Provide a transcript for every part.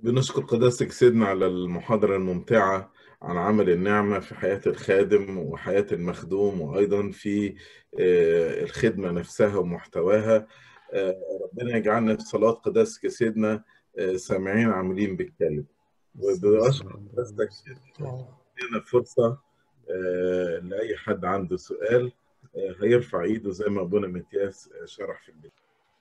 بنشكر قداستك سيدنا على المحاضرة الممتعة عن عمل النعمة في حياة الخادم وحياة المخدوم وأيضا في آه، الخدمة نفسها ومحتواها آه، ربنا يجعلنا في صلاة قداستك سيدنا آه، سامعين عاملين بالكلمة وبأشكر قداستك لنا فرصة آه، لأي حد عنده سؤال آه، هيرفع إيده زي ما أبونا متياس آه، شرح في البيت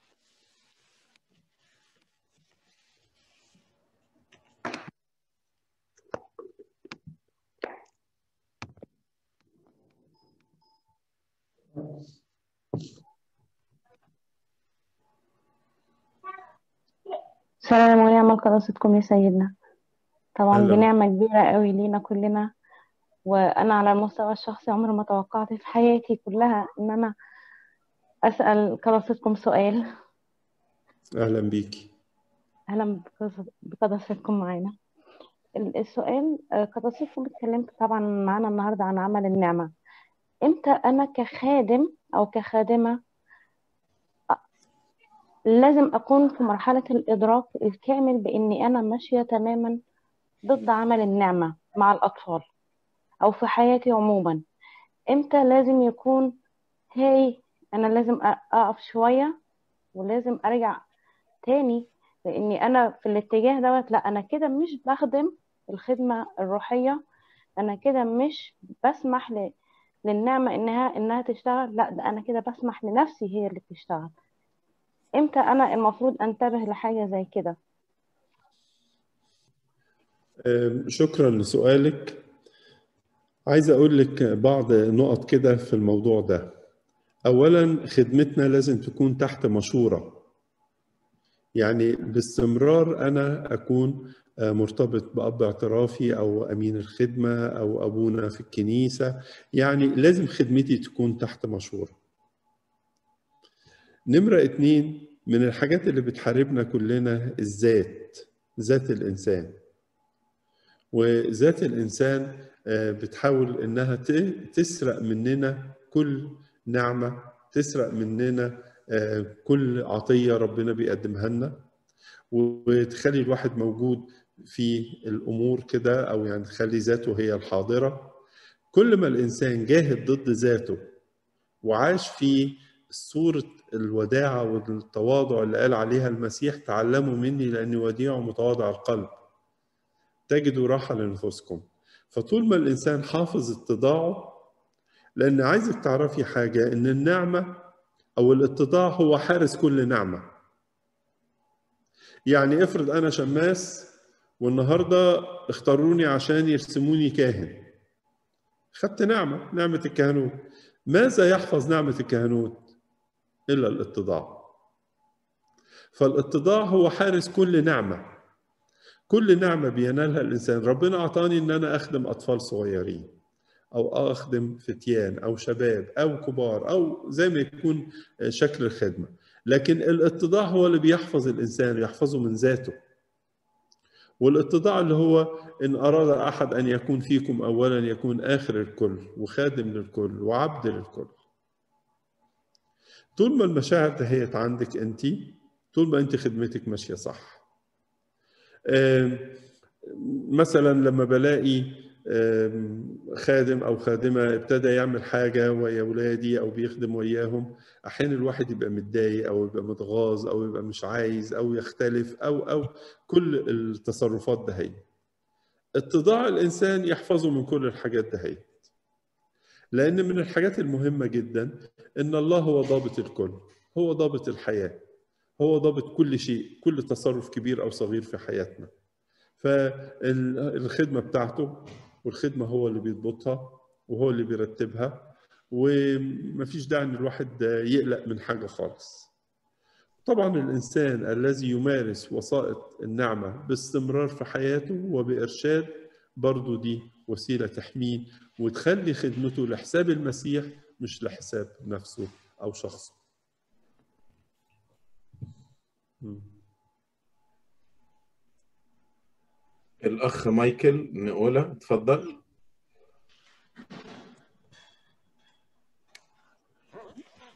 سلام ونعم قداستكم يا سيدنا طبعا دي أهلا نعمة كبيرة قوي لينا كلنا وأنا على المستوى الشخصي عمري ما توقعت في حياتي كلها إن أنا أسأل قداستكم سؤال أهلا بيكي أهلا بقدس- بقداستكم معانا ال- السؤال آه، قداستكم اتكلمت طبعا معانا النهاردة عن عمل النعمة إمتى أنا كخادم أو كخادمة لازم أكون في مرحلة الإدراك الكامل بإني أنا ماشية تماما ضد عمل النعمة مع الأطفال أو في حياتي عموما إمتى لازم يكون هاي أنا لازم أ- أقف شوية ولازم أرجع تاني لأني أنا في الاتجاه دوت لا أنا كده مش بخدم الخدمة الروحية أنا كده مش بسمح ل... للنعمة إنها إنها تشتغل لا ده أنا كده بسمح لنفسي هي اللي تشتغل إمتى أنا المفروض أنتبه لحاجة زي كده أم، شكرا لسؤالك عايز أقول لك بعض نقط كده في الموضوع ده أولا خدمتنا لازم تكون تحت مشورة يعني باستمرار أنا أكون آه، مرتبط بأب اعترافي أو أمين الخدمة أو أبونا في الكنيسة يعني لازم خدمتي تكون تحت مشورة نمرة اتنين من الحاجات اللي بتحاربنا كلنا الذات ذات الإنسان وذات الإنسان آه، بتحاول إنها ت- تسرق مننا كل نعمة تسرق مننا آه، كل عطية ربنا بيقدمها لنا وتخلي الواحد موجود في الأمور كده أو يعني تخلي ذاته هي الحاضرة كل ما الإنسان جاهد ضد ذاته وعاش في صورة الوداعة والتواضع اللي قال عليها المسيح تعلموا مني لأني وديع ومتواضع القلب تجدوا راحة لنفوسكم فطول ما الإنسان حافظ اتضاعه لأن عايزك تعرفي حاجة إن النعمة أو الاتضاع هو حارس كل نعمة يعني افرض أنا شماس والنهاردة اختاروني عشان يرسموني كاهن خدت نعمة نعمة الكهنوت ماذا يحفظ نعمة الكهنوت إلا الاتضاع فالاتضاع هو حارس كل نعمة كل نعمة بينالها الإنسان ربنا أعطاني إن أنا أخدم أطفال صغيرين أو أخدم فتيان أو شباب أو كبار أو زي ما يكون شكل الخدمة لكن الاتضاع هو اللي بيحفظ الإنسان يحفظه من ذاته والاتضاع اللي هو إن أراد أحد أن يكون فيكم أولا يكون آخر الكل وخادم للكل وعبد للكل طول ما المشاعر دهيت عندك أنت طول ما أنت خدمتك ماشية صح آم، مثلا لما بلاقي آم، خادم او خادمه ابتدى يعمل حاجه ويا ولادي او بيخدم وياهم احيانا الواحد يبقى متضايق او يبقى متغاظ او يبقى مش عايز او يختلف او او كل التصرفات ده هي اتضاع الانسان يحفظه من كل الحاجات ده هي لان من الحاجات المهمه جدا ان الله هو ضابط الكل هو ضابط الحياه هو ضابط كل شيء كل تصرف كبير او صغير في حياتنا فالخدمة بتاعته والخدمة هو اللي بيضبطها وهو اللي بيرتبها ومفيش داعي ان الواحد يقلق من حاجة خالص طبعا الإنسان الذي يمارس وسائط النعمة باستمرار في حياته وبإرشاد برضو دي وسيلة تحميه وتخلي خدمته لحساب المسيح مش لحساب نفسه أو شخصه م. الأخ مايكل نقولة اتفضل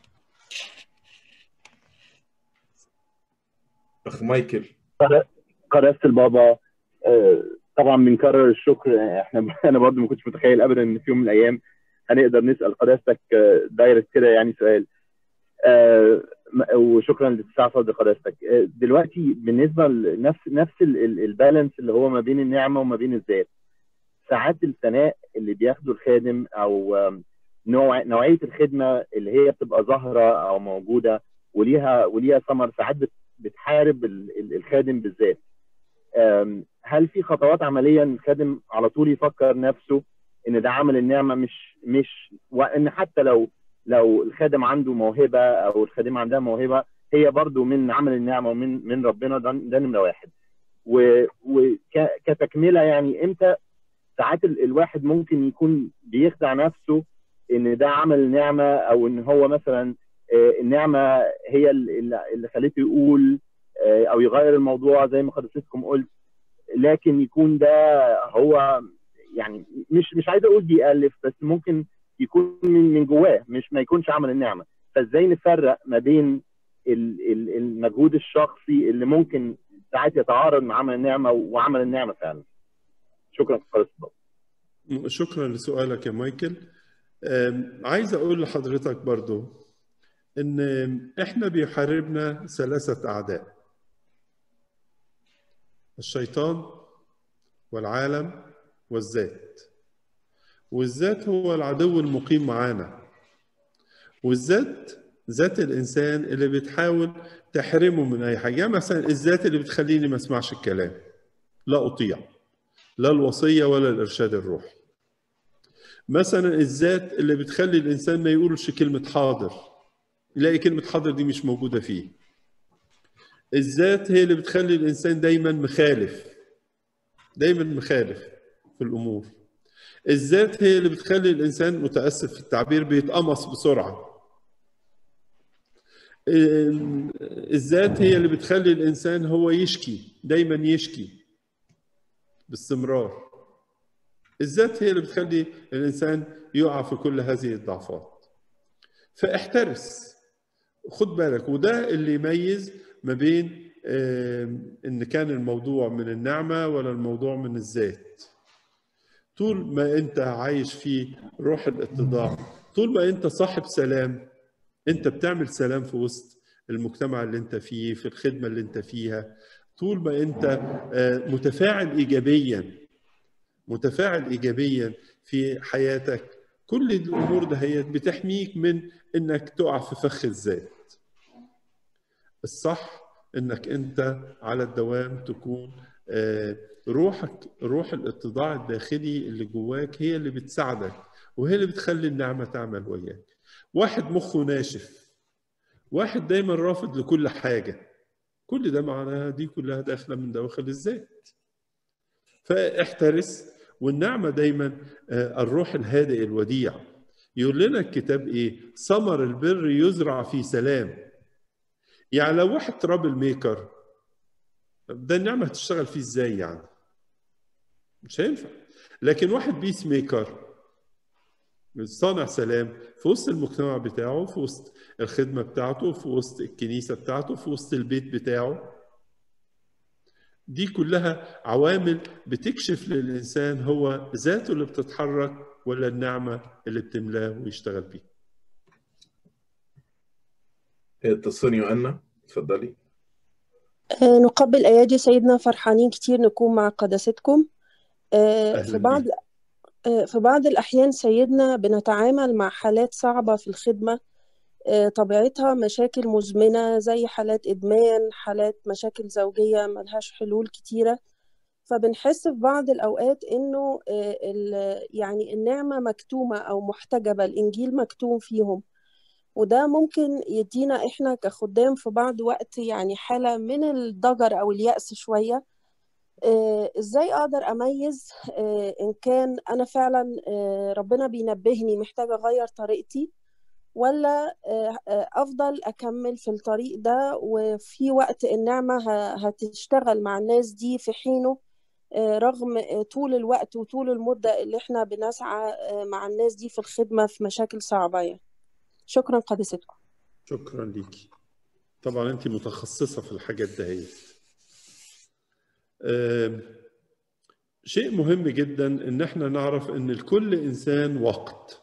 أخ مايكل قداسه البابا آه، طبعا بنكرر الشكر احنا انا برضو ما كنتش متخيل ابدا ان في يوم من الايام هنقدر نسال قداستك آه، دايركت كده يعني سؤال آه، م- وشكرا لاتساع صدر قداستك آه، دلوقتي بالنسبه لنفس نفس ال- ال- البالانس اللي هو ما بين النعمه وما بين الذات ساعات الثناء اللي بياخده الخادم او آم، نوع نوعيه الخدمه اللي هي بتبقى ظاهره او موجوده وليها وليها ثمر ساعات بت- بتحارب ال- ال- الخادم بالذات آم، هل في خطوات عمليه إن الخادم على طول يفكر نفسه ان ده عمل النعمه مش مش وان حتى لو لو الخادم عنده موهبه او الخادمه عندها موهبه هي برضو من عمل النعمه ومن من ربنا ده ده نمره واحد وكتكمله يعني امتى ساعات ال- الواحد ممكن يكون بيخدع نفسه ان ده عمل نعمه او ان هو مثلا آه، النعمه هي ال- اللي خليته يقول آه، او يغير الموضوع زي ما حضرتكم قلت لكن يكون ده هو يعني مش مش عايز اقول بيألف بس ممكن يكون من من جواه مش ما يكونش عمل النعمه فازاي نفرق ما بين ال- ال- المجهود الشخصي اللي ممكن ساعات يتعارض مع عمل النعمه وعمل النعمه فعلا شكرا قداسة البابا. شكرا لسؤالك يا مايكل أم، عايز اقول لحضرتك برضو ان احنا بيحاربنا ثلاثة اعداء الشيطان والعالم والذات والذات هو العدو المقيم معانا والذات ذات الانسان اللي بتحاول تحرمه من اي حاجه يعني مثلا الذات اللي بتخليني ما اسمعش الكلام لا اطيع لا الوصيه ولا الارشاد الروحي مثلا الذات اللي بتخلي الانسان ما يقولش كلمه حاضر يلاقي كلمه حاضر دي مش موجوده فيه الذات هي اللي بتخلي الانسان دايما مخالف دايما مخالف في الامور الذات هي اللي بتخلي الانسان متاسف في التعبير بيتقمص بسرعه الذات هي اللي بتخلي الانسان هو يشكي دايما يشكي باستمرار الذات هي اللي بتخلي الانسان يقع في كل هذه الضعفات فاحترس خد بالك وده اللي يميز ما بين ان كان الموضوع من النعمه ولا الموضوع من الذات طول ما انت عايش في روح الاتضاع طول ما انت صاحب سلام انت بتعمل سلام في وسط المجتمع اللي انت فيه في الخدمه اللي انت فيها طول ما انت متفاعل ايجابيا متفاعل ايجابيا في حياتك كل الامور دهيت بتحميك من انك تقع في فخ الذات الصح انك انت على الدوام تكون روحك روح الاتضاع الداخلي اللي جواك هي اللي بتساعدك وهي اللي بتخلي النعمه تعمل وياك واحد مخه ناشف واحد دايما رافض لكل حاجه كل ده معناها دي كلها داخله من دواخل الذات فاحترس والنعمه دايما الروح الهادئ الوديع يقول لنا الكتاب ايه ثمر البر يزرع في سلام يعني لو واحد ترابل ميكر ده النعمه هتشتغل فيه ازاي يعني مش هينفع لكن واحد بيس ميكر صانع سلام في وسط المجتمع بتاعه في وسط الخدمه بتاعته في وسط الكنيسه بتاعته في وسط البيت بتاعه دي كلها عوامل بتكشف للانسان هو ذاته اللي بتتحرك ولا النعمه اللي بتملاه ويشتغل بيها تصوني أنا اتفضلي نقبل أيادي سيدنا فرحانين كتير نكون مع قداستكم في بعض في بعض الأحيان سيدنا بنتعامل مع حالات صعبة في الخدمة طبيعتها مشاكل مزمنة زي حالات إدمان حالات مشاكل زوجية ملهاش حلول كتيرة فبنحس في بعض الأوقات إنه يعني النعمة مكتومة أو محتجبة الإنجيل مكتوم فيهم وده ممكن يدينا إحنا كخدام في بعض وقت يعني حالة من الضجر أو اليأس شوية ازاي اقدر اميز ان كان انا فعلا ربنا بينبهني محتاجه اغير طريقتي ولا افضل اكمل في الطريق ده وفي وقت النعمه هتشتغل مع الناس دي في حينه رغم طول الوقت وطول المده اللي احنا بنسعى مع الناس دي في الخدمه في مشاكل صعبه يعني شكرا قداستكم شكرا ليكي طبعا انت متخصصه في الحاجات دهيت شيء مهم جدا ان احنا نعرف ان لكل انسان وقت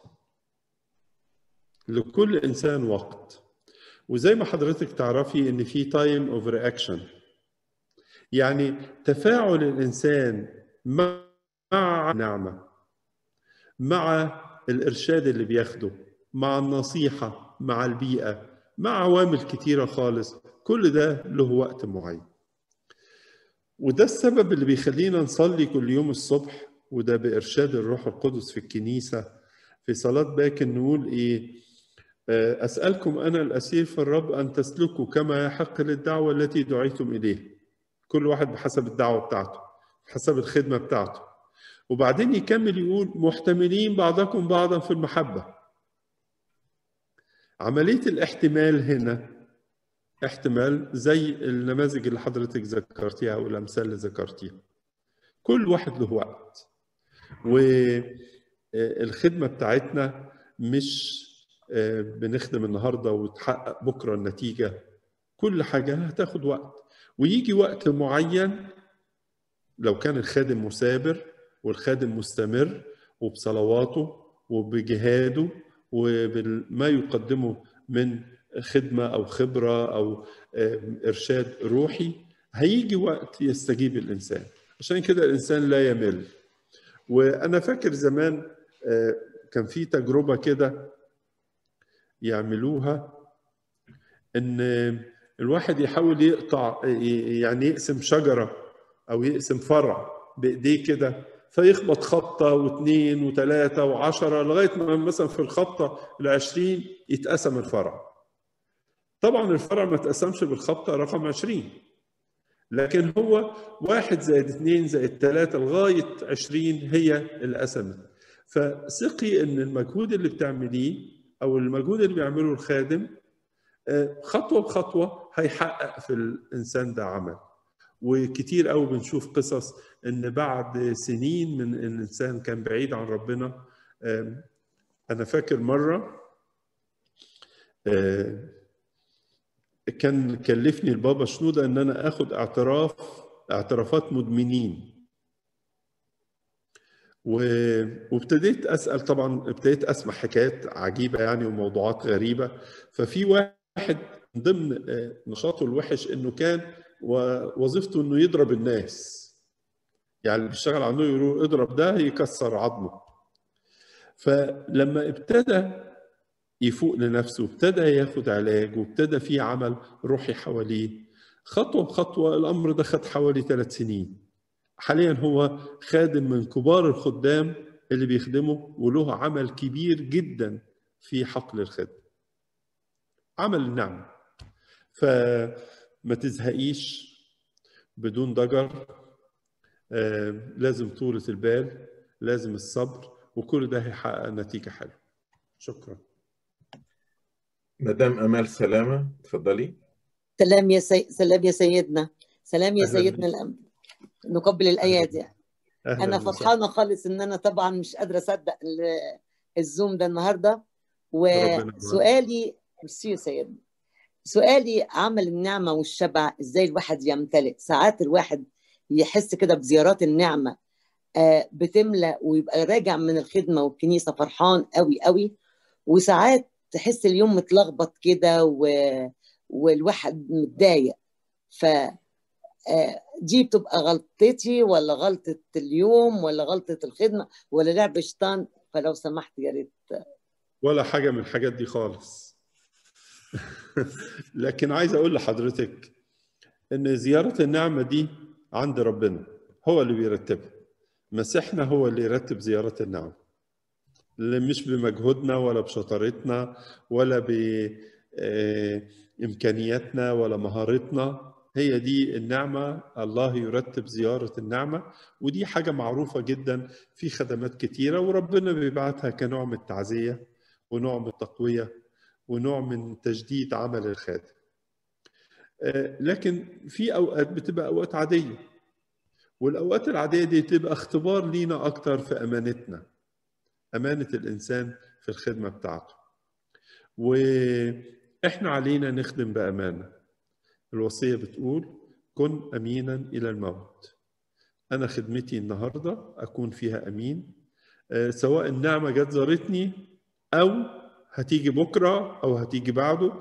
لكل انسان وقت وزي ما حضرتك تعرفي ان في تايم اوف رياكشن يعني تفاعل الانسان مع نعمه مع الارشاد اللي بياخده مع النصيحه مع البيئه مع عوامل كتيره خالص كل ده له وقت معين وده السبب اللي بيخلينا نصلي كل يوم الصبح وده بإرشاد الروح القدس في الكنيسة في صلاة باكر نقول إيه أسألكم أنا الأسير في الرب أن تسلكوا كما يحق للدعوة التي دعيتم إليه كل واحد بحسب الدعوة بتاعته بحسب الخدمة بتاعته وبعدين يكمل يقول محتملين بعضكم بعضا في المحبة عملية الاحتمال هنا احتمال زي النماذج اللي حضرتك ذكرتيها او الامثال اللي ذكرتيها كل واحد له وقت والخدمه بتاعتنا مش بنخدم النهارده وتحقق بكره النتيجه كل حاجه هتاخد وقت ويجي وقت معين لو كان الخادم مثابر والخادم مستمر وبصلواته وبجهاده وبما يقدمه من خدمة أو خبرة أو إرشاد روحي هيجي وقت يستجيب الإنسان عشان كده الإنسان لا يمل وأنا فاكر زمان كان في تجربة كده يعملوها إن الواحد يحاول يقطع يعني يقسم شجرة أو يقسم فرع بإيديه كده فيخبط خبطة واثنين وثلاثة وعشرة لغاية ما مثلا في الخبطة العشرين يتقسم الفرع طبعا الفرع ما تقسمش بالخبطة رقم 20 لكن هو واحد زائد اثنين زائد ثلاثة لغاية 20 هي اللي قسمت فثقي ان المجهود اللي بتعمليه او المجهود اللي بيعمله الخادم خطوة بخطوة هيحقق في الانسان ده عمل وكتير قوي بنشوف قصص ان بعد سنين من ان الانسان كان بعيد عن ربنا انا فاكر مره كان كلفني البابا شنودة ان انا اخد اعتراف اعترافات مدمنين وابتديت اسال طبعا ابتديت اسمع حكايات عجيبه يعني وموضوعات غريبه ففي واحد من ضمن نشاطه الوحش انه كان وظيفته انه يضرب الناس يعني اللي بيشتغل عنده يقولوا اضرب ده يكسر عظمه فلما ابتدى يفوق لنفسه ابتدى ياخد علاج وابتدى في عمل روحي حواليه خطوة بخطوة الأمر ده خد حوالي ثلاث سنين حاليا هو خادم من كبار الخدام اللي بيخدموا وله عمل كبير جدا في حقل الخدمة عمل النعمة فما تزهقيش بدون ضجر آه لازم طولة البال لازم الصبر وكل ده هيحقق نتيجة حلوة شكرا مدام امال سلامه اتفضلي سلام يا سي... سلام يا سيدنا سلام يا سيدنا الأم... نقبل الايادي انا فرحانه خالص ان انا طبعا مش قادره اصدق الزوم ده النهارده وسؤالي ميرسي يا سيدنا سؤالي عمل النعمه والشبع ازاي الواحد يمتلئ ساعات الواحد يحس كده بزيارات النعمه بتملى ويبقى راجع من الخدمه والكنيسه فرحان قوي قوي وساعات تحس اليوم متلخبط كده و... والواحد متضايق ف دي بتبقى غلطتي ولا غلطة اليوم ولا غلطة الخدمة ولا لعب شيطان فلو سمحت يا ريت ولا حاجة من الحاجات دي خالص لكن عايز أقول لحضرتك إن زيارة النعمة دي عند ربنا هو اللي بيرتبها مسيحنا هو اللي يرتب زيارة النعمة اللي مش بمجهودنا ولا بشطارتنا ولا بإمكانياتنا ولا مهارتنا هي دي النعمة الله يرتب زيارة النعمة ودي حاجة معروفة جدا في خدمات كتيرة وربنا بيبعتها كنوع من التعزية ونوع من التقوية ونوع من تجديد عمل الخادم لكن في أوقات بتبقى أوقات عادية والأوقات العادية دي تبقى اختبار لينا أكتر في أمانتنا أمانة الإنسان في الخدمة بتاعته وإحنا علينا نخدم بأمانة الوصية بتقول كن أمينا إلى الموت انا خدمتي النهارده اكون فيها امين آه، سواء النعمه جت زارتني او هتيجي بكره او هتيجي بعده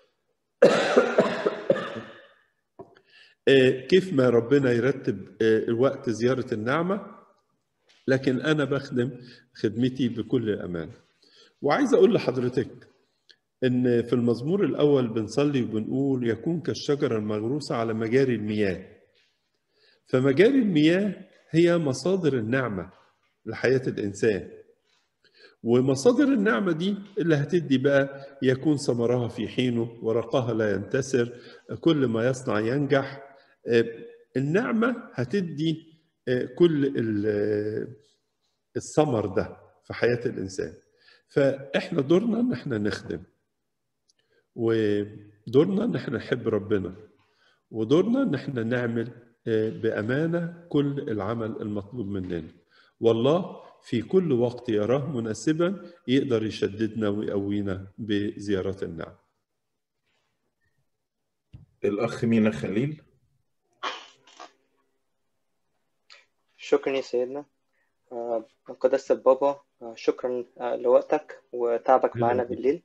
آه، كيف ما ربنا يرتب آه، الوقت زياره النعمه لكن انا بخدم خدمتي بكل امان وعايز اقول لحضرتك ان في المزمور الاول بنصلي وبنقول يكون كالشجره المغروسه على مجاري المياه فمجاري المياه هي مصادر النعمه لحياه الانسان ومصادر النعمه دي اللي هتدي بقى يكون ثمرها في حينه ورقها لا ينتسر كل ما يصنع ينجح آه، النعمه هتدي آه، كل ال- الثمر ده في حياه الانسان فاحنا دورنا ان احنا نخدم ودورنا ان احنا نحب ربنا ودورنا ان احنا نعمل آه، بامانه كل العمل المطلوب مننا والله في كل وقت يراه مناسبا يقدر يشددنا ويقوينا بزيارات النعم الأخ مينا خليل شكرا يا سيدنا آه، قداسة البابا آه، شكرا آه، لوقتك وتعبك معنا بالليل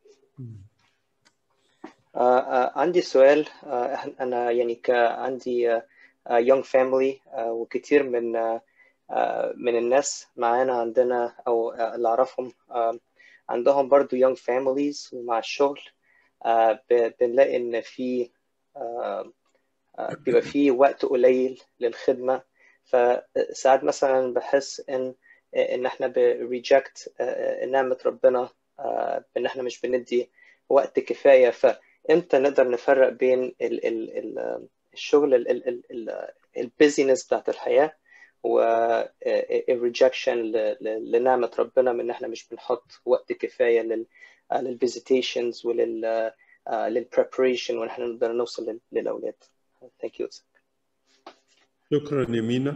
آه، آه، عندي سؤال آه، إحنا- أنا يعني ك عندي آه، آه، young family آه، وكتير من آه، آه، من الناس معانا عندنا أو آه، اللي أعرفهم آه، عندهم برضو young families ومع الشغل آه، ب- بنلاقي إن في آه، آه، بيبقى في وقت قليل للخدمة فساعات مثلا بحس إن إن إحنا بريجكت نعمة ربنا آه، بإن إحنا مش بندي وقت كفاية فإمتى نقدر نفرق بين ال ال ال الشغل ال ال ال ال البيزنس بتاعت الحياة و الريجكشن لنعمة ربنا من إن إحنا مش بنحط وقت كفاية لل للفيزيتيشنز ولل للبريبريشن وإن إحنا نقدر نوصل لل- للأولاد. Thank you. شكرا يا مينا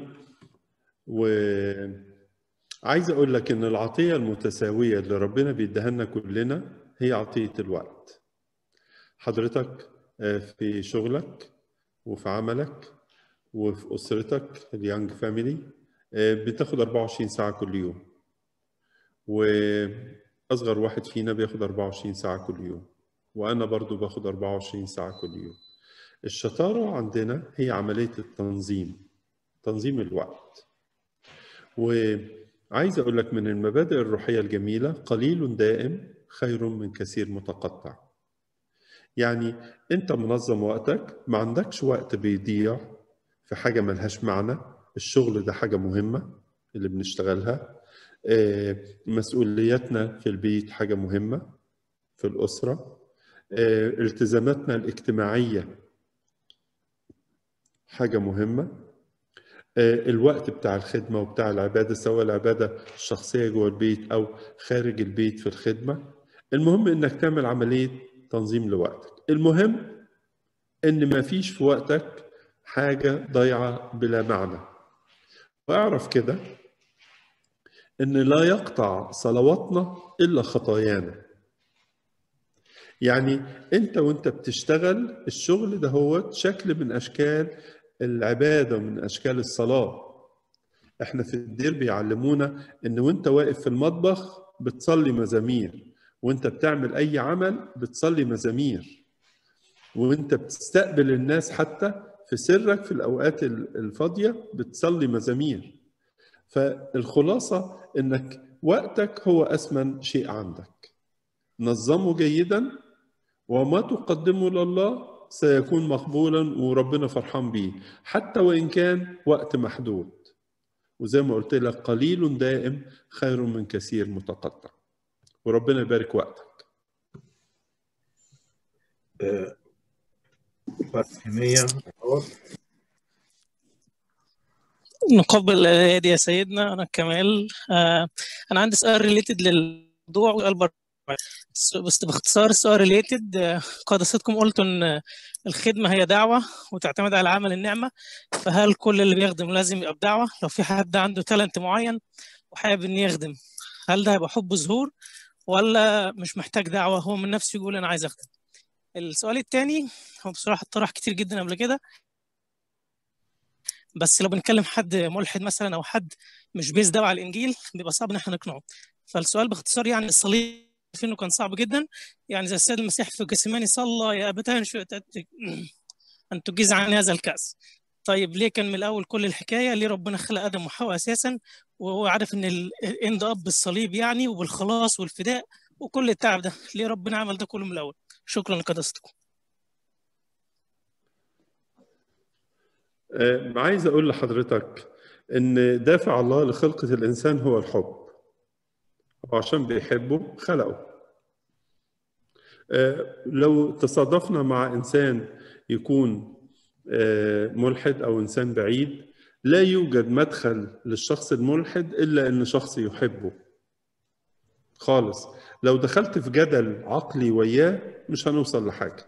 وعايز اقول لك ان العطيه المتساويه اللي ربنا بيديها لنا كلنا هي عطيه الوقت حضرتك آه، في شغلك وفي عملك وفي اسرتك اليانج فاميلي بتاخد 24 ساعه كل يوم واصغر واحد فينا بياخد 24 ساعه كل يوم وانا برضو باخد 24 ساعه كل يوم الشطاره عندنا هي عمليه التنظيم تنظيم الوقت وعايز اقول لك من المبادئ الروحيه الجميله قليل دائم خير من كثير متقطع يعني انت منظم وقتك ما عندكش وقت بيضيع في حاجه ملهاش معنى الشغل ده حاجه مهمه اللي بنشتغلها آه، مسؤولياتنا في البيت حاجه مهمه في الاسره آه، التزاماتنا الاجتماعيه حاجه مهمه آه، الوقت بتاع الخدمة وبتاع العبادة سواء العبادة الشخصية جوه البيت أو خارج البيت في الخدمة المهم إنك تعمل عملية تنظيم لوقتك المهم إن ما فيش في وقتك حاجة ضايعة بلا معنى واعرف كده إن لا يقطع صلواتنا إلا خطايانا يعني انت وانت بتشتغل الشغل ده هو شكل من اشكال العباده ومن اشكال الصلاه احنا في الدير بيعلمونا ان وانت واقف في المطبخ بتصلي مزامير وانت بتعمل اي عمل بتصلي مزامير وانت بتستقبل الناس حتى في سرك في الاوقات الفاضيه بتصلي مزامير فالخلاصه انك وقتك هو اثمن شيء عندك نظمه جيدا وما تقدمه لله سيكون مقبولا وربنا فرحان بيه حتى وان كان وقت محدود وزي ما قلت لك قليل دائم خير من كثير متقطع وربنا يبارك وقتك آه، فاتحينية نقبل الأيادي يا سيدنا أنا كمال آه أنا عندي سؤال ريليتد للموضوع وسؤال بره بس باختصار السؤال ريليتد قداستكم قلتوا إن الخدمة هي دعوة وتعتمد على عمل النعمة فهل كل اللي بيخدم لازم يبقى بدعوة لو في حد عنده تالنت معين وحابب إنه يخدم هل ده هيبقى حب ظهور ولا مش محتاج دعوة هو من نفسه يقول أنا عايز أخدم السؤال الثاني هو بصراحة اتطرح كتير جدا قبل كده بس لو بنتكلم حد ملحد مثلا او حد مش بيز ده على الانجيل بيبقى صعب ان احنا نقنعه فالسؤال باختصار يعني الصليب انه كان صعب جدا يعني زي السيد المسيح في جسماني صلى يا ابتاه ان تجيز عن هذا الكاس طيب ليه كان من الاول كل الحكايه ليه ربنا خلق ادم وحواء اساسا وهو عارف ان الاند اب بالصليب يعني وبالخلاص والفداء وكل التعب ده ليه ربنا عمل ده كله من الاول شكرا لقداستكم آه، عايز اقول لحضرتك ان دافع الله لخلقه الانسان هو الحب وعشان بيحبه خلقه آه، لو تصادفنا مع انسان يكون آه، ملحد او انسان بعيد لا يوجد مدخل للشخص الملحد الا ان شخص يحبه خالص لو دخلت في جدل عقلي وياه مش هنوصل لحاجه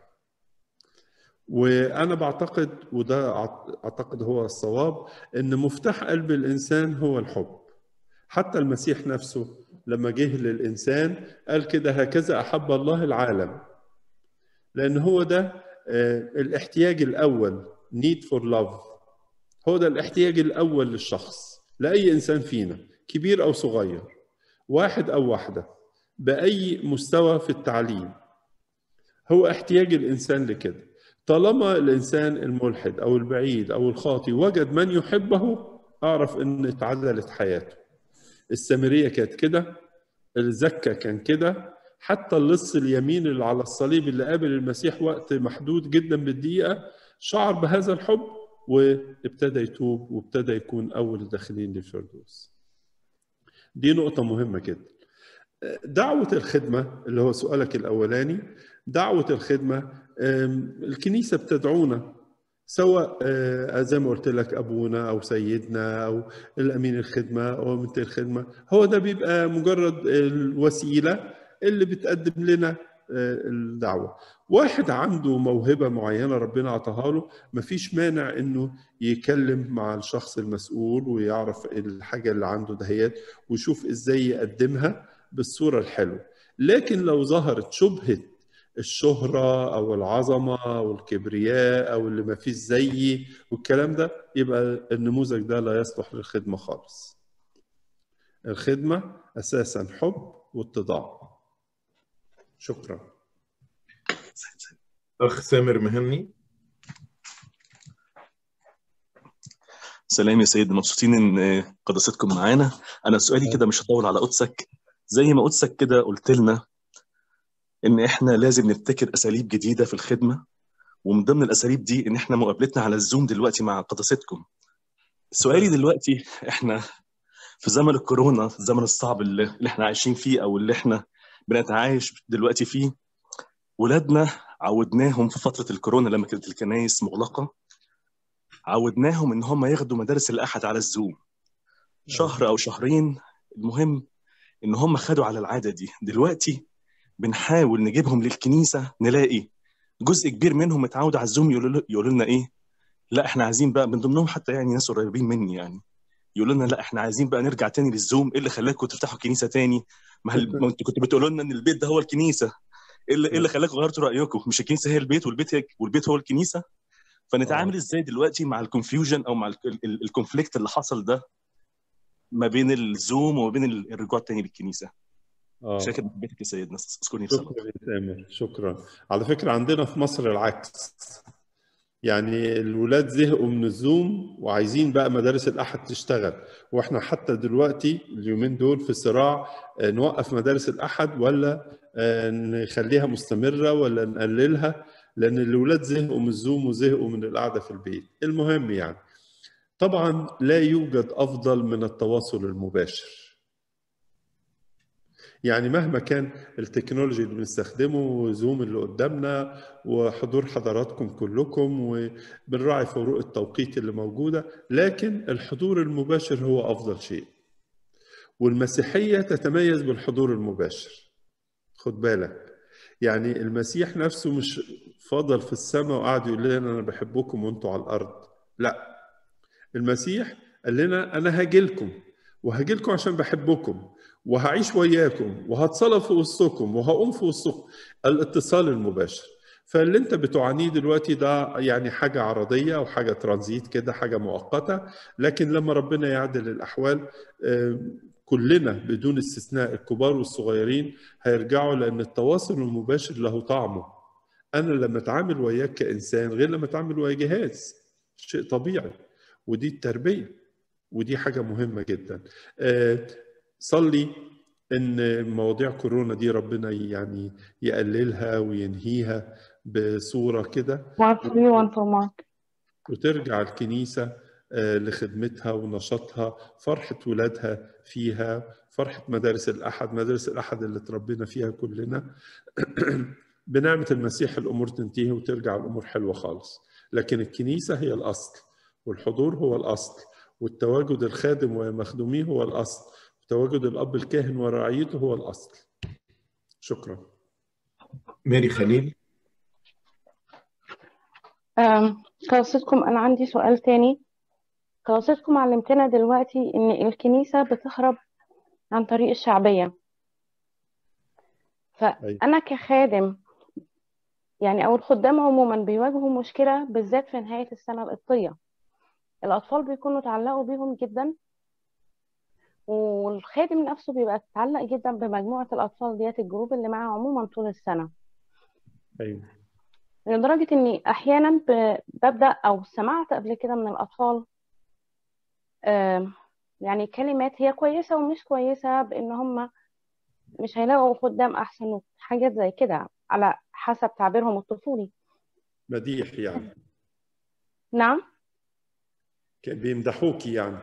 وانا بعتقد وده اعتقد هو الصواب ان مفتاح قلب الانسان هو الحب حتى المسيح نفسه لما جه للانسان قال كده هكذا احب الله العالم لان هو ده الاحتياج الاول need for love هو ده الاحتياج الاول للشخص لاي انسان فينا كبير او صغير واحد او واحده باي مستوى في التعليم هو احتياج الانسان لكده طالما الانسان الملحد او البعيد او الخاطي وجد من يحبه اعرف ان اتعدلت حياته السامريه كانت كده الزكه كان كده حتى اللص اليمين اللي على الصليب اللي قابل المسيح وقت محدود جدا بالدقيقه شعر بهذا الحب وابتدى يتوب وابتدى يكون اول الداخلين للفردوس دي نقطه مهمه جدا دعوه الخدمه اللي هو سؤالك الاولاني دعوه الخدمه الكنيسه بتدعونا سواء زي ما قلت لك ابونا او سيدنا او الامين الخدمه او امينه الخدمه هو ده بيبقى مجرد الوسيله اللي بتقدم لنا الدعوه واحد عنده موهبه معينه ربنا عطاها له مفيش مانع انه يكلم مع الشخص المسؤول ويعرف الحاجه اللي عنده دهيت ويشوف ازاي يقدمها بالصوره الحلوه لكن لو ظهرت شبهه الشهرة أو العظمة أو الكبرياء أو اللي ما فيش زيي والكلام ده يبقى النموذج ده لا يصلح للخدمة خالص الخدمة أساسا حب واتضاع شكرا أخ سامر مهني سلام يا سيد مبسوطين ان قداستكم معانا انا سؤالي كده مش هطول على قدسك زي ما قدسك كده قلت لنا ان احنا لازم نبتكر اساليب جديده في الخدمه ومن ضمن الاساليب دي ان احنا مقابلتنا على الزوم دلوقتي مع قداستكم سؤالي دلوقتي احنا في زمن الكورونا الزمن الصعب اللي, اللي احنا عايشين فيه او اللي احنا بنتعايش دلوقتي فيه ولادنا عودناهم في فتره الكورونا لما كانت الكنايس مغلقه عودناهم ان هم ياخدوا مدارس الاحد على الزوم شهر او شهرين المهم ان هم خدوا على العاده دي دلوقتي بنحاول نجيبهم للكنيسه نلاقي جزء كبير منهم متعود على الزوم يقولوا يقولوا لنا ايه لا احنا عايزين بقى من ضمنهم حتى يعني ناس قريبين مني يعني يقولوا لنا لا احنا عايزين بقى نرجع تاني للزوم ايه اللي خلاكم تفتحوا كنيسه تاني ما انتوا كنتوا بتقولوا لنا ان البيت ده هو الكنيسه ايه اللي, إيه اللي خلاكم غيرتوا رايكم مش الكنيسه هي البيت والبيت هي والبيت هو الكنيسه فنتعامل ازاي دلوقتي مع الكونفيوجن او مع الكونفليكت اللي حصل ده ما بين الزوم وما بين الرجوع تاني للكنيسه اه شاكر محبتك يا سيدنا اذكرني شكرا يا تامر شكرا على فكره عندنا في مصر العكس يعني الولاد زهقوا من الزوم وعايزين بقى مدارس الاحد تشتغل واحنا حتى دلوقتي اليومين دول في صراع نوقف مدارس الاحد ولا نخليها مستمره ولا نقللها لان الولاد زهقوا من الزوم وزهقوا من القعده في البيت المهم يعني طبعا لا يوجد افضل من التواصل المباشر يعني مهما كان التكنولوجي اللي بنستخدمه وزوم اللي قدامنا وحضور حضراتكم كلكم وبنراعي فروق التوقيت اللي موجوده لكن الحضور المباشر هو افضل شيء والمسيحيه تتميز بالحضور المباشر خد بالك يعني المسيح نفسه مش فضل في السماء وقعد يقول لنا انا بحبكم وانتوا على الارض لا المسيح قال لنا انا هاجي لكم وهاجي لكم عشان بحبكم وهعيش وياكم وهتصلى في وسطكم وهقوم في وسطكم الاتصال المباشر فاللي انت بتعانيه دلوقتي ده يعني حاجة عرضية او حاجة ترانزيت كده حاجة مؤقتة لكن لما ربنا يعدل الاحوال كلنا بدون استثناء الكبار والصغيرين هيرجعوا لان التواصل المباشر له طعمه انا لما اتعامل وياك كانسان غير لما اتعامل ويا جهاز شيء طبيعي ودي التربيه ودي حاجه مهمه جدا صلي ان مواضيع كورونا دي ربنا يعني يقللها وينهيها بصوره كده وترجع الكنيسه لخدمتها ونشاطها فرحة ولادها فيها فرحة مدارس الأحد مدارس الأحد اللي تربينا فيها كلنا بنعمة المسيح الأمور تنتهي وترجع الأمور حلوة خالص لكن الكنيسة هي الأصل والحضور هو الأصل والتواجد الخادم ومخدوميه هو الأصل وتواجد الأب الكاهن ورعيته هو الأصل شكرا ماري خليل قصتكم أنا عندي سؤال تاني قصتكم علمتنا دلوقتي إن الكنيسة بتخرب عن طريق الشعبية فأنا كخادم يعني أو الخدام عموما بيواجهوا مشكلة بالذات في نهاية السنة القبطية الأطفال بيكونوا اتعلقوا بيهم جدا والخادم نفسه بيبقى اتعلق جدا بمجموعة الأطفال ديت الجروب اللي معاه عموما طول السنة أيوة لدرجة إني أحيانا ببدأ أو سمعت قبل كده من الأطفال يعني كلمات هي كويسة ومش كويسة بإن هم مش هيلاقوا خدام أحسن حاجات زي كده على حسب تعبيرهم الطفولي مديح يعني نعم بيمدحوكي يعني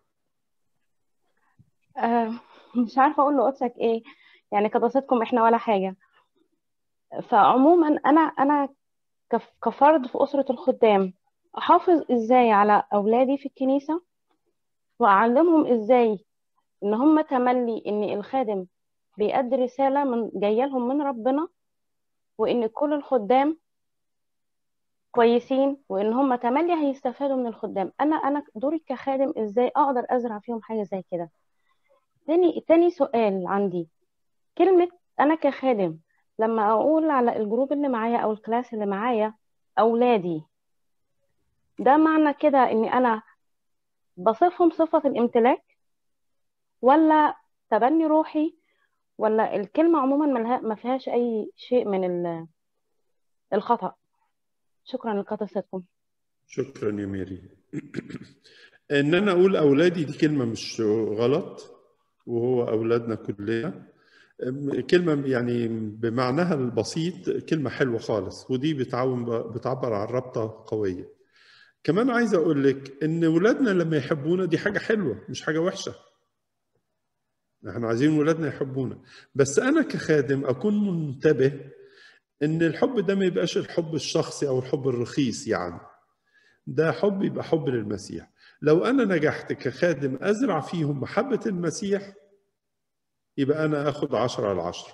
آه مش عارفة أقول لقدسك إيه يعني قداستكم إحنا ولا حاجة فعموما أنا أنا كفرد في أسرة الخدام أحافظ إزاي على أولادي في الكنيسة وأعلمهم إزاي إن هم تملي إن الخادم بيأدي رسالة من جاية لهم من ربنا وإن كل الخدام كويسين وإن هم تملي هيستفادوا من الخدام أنا أنا دوري كخادم إزاي أقدر أزرع فيهم حاجة زي كده تاني تاني سؤال عندي كلمة أنا كخادم لما أقول على الجروب اللي معايا أو الكلاس اللي معايا أولادي ده معنى كده إني أنا بصفهم صفة الامتلاك ولا تبني روحي ولا الكلمة عموما ما فيهاش أي شيء من الخطأ شكرا لقداستكم شكرا يا ميري ان انا اقول اولادي دي كلمه مش غلط وهو اولادنا كلنا كلمه يعني بمعناها البسيط كلمه حلوه خالص ودي بتعاون بتعبر عن رابطه قويه كمان عايز اقول لك ان ولادنا لما يحبونا دي حاجه حلوه مش حاجه وحشه احنا عايزين ولادنا يحبونا بس انا كخادم اكون منتبه ان الحب ده ما يبقاش الحب الشخصي او الحب الرخيص يعني ده حب يبقى حب للمسيح لو انا نجحت كخادم ازرع فيهم محبه المسيح يبقى انا اخد عشرة على عشرة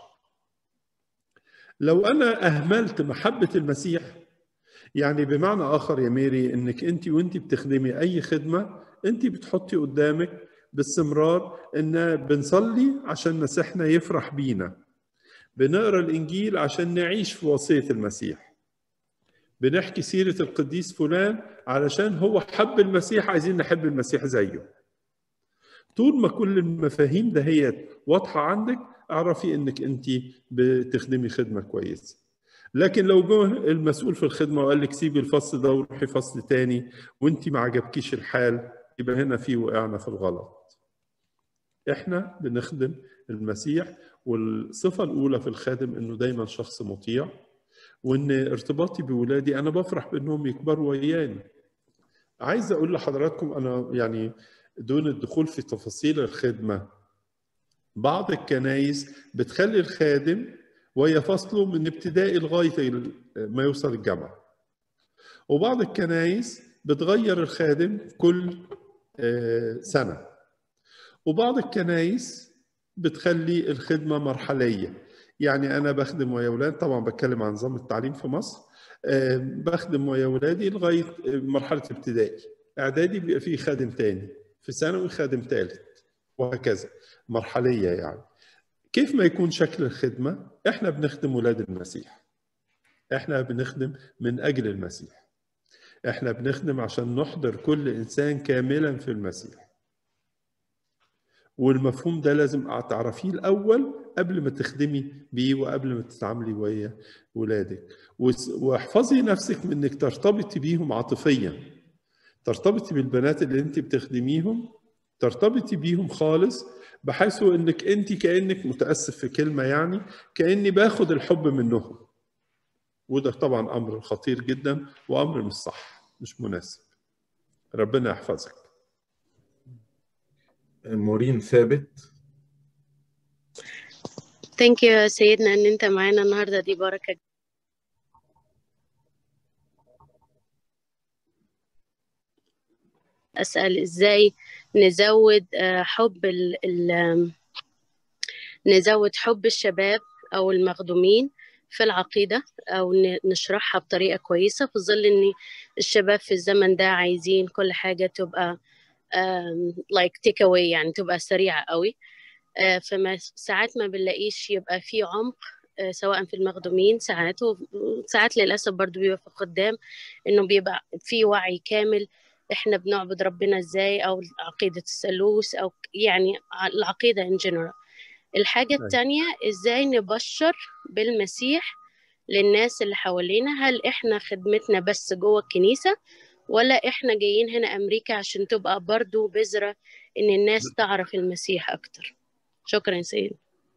لو انا اهملت محبه المسيح يعني بمعنى اخر يا ميري انك انت وانت بتخدمي اي خدمه انت بتحطي قدامك باستمرار ان بنصلي عشان مسيحنا يفرح بينا بنقرا الانجيل عشان نعيش في وصيه المسيح بنحكي سيره القديس فلان علشان هو حب المسيح عايزين نحب المسيح زيه طول ما كل المفاهيم دهيت واضحه عندك اعرفي انك انت بتخدمي خدمه كويسه لكن لو جه المسؤول في الخدمه وقال لك سيبي الفصل ده وروحي فصل تاني وانت ما عجبكيش الحال يبقى هنا في وقعنا في الغلط احنا بنخدم المسيح والصفه الاولى في الخادم انه دايما شخص مطيع وان ارتباطي بولادي انا بفرح بانهم يكبروا وياني عايز اقول لحضراتكم انا يعني دون الدخول في تفاصيل الخدمه بعض الكنايس بتخلي الخادم وهي فصله من ابتدائي لغايه ما يوصل الجامعه وبعض الكنايس بتغير الخادم كل سنه وبعض الكنايس بتخلي الخدمه مرحليه يعني انا بخدم ويا اولاد طبعا بتكلم عن نظام التعليم في مصر بخدم ويا اولادي لغايه مرحله ابتدائي اعدادي بيبقى فيه خادم تاني في ثانوي خادم ثالث وهكذا مرحليه يعني كيف ما يكون شكل الخدمه احنا بنخدم ولاد المسيح احنا بنخدم من اجل المسيح احنا بنخدم عشان نحضر كل انسان كاملا في المسيح والمفهوم ده لازم تعرفيه الاول قبل ما تخدمي بيه وقبل ما تتعاملي ويا ولادك واحفظي نفسك من انك ترتبطي بيهم عاطفيا ترتبطي بالبنات اللي انت بتخدميهم ترتبطي بيهم خالص بحيث انك انت كانك متاسف في كلمه يعني كاني باخد الحب منهم وده طبعا امر خطير جدا وامر مش صح مش مناسب ربنا يحفظك مورين ثابت ثانك يو سيدنا ان انت معانا النهارده دي بركه اسال ازاي نزود حب ال ال نزود حب الشباب او المخدومين في العقيده او نشرحها بطريقه كويسه في ظل ان الشباب في الزمن ده عايزين كل حاجه تبقى لايك تيك اواي يعني تبقى سريعه قوي فما ساعات ما بنلاقيش يبقى في عمق سواء في المخدومين ساعات وساعات للاسف برضو بيبقى في الخدام انه بيبقى في وعي كامل احنا بنعبد ربنا ازاي او عقيده الثالوث او يعني العقيده ان جنرال الحاجه الثانيه ازاي نبشر بالمسيح للناس اللي حوالينا هل احنا خدمتنا بس جوه الكنيسه ولا احنا جايين هنا امريكا عشان تبقى برضو بذره ان الناس تعرف المسيح اكتر شكرا سيدي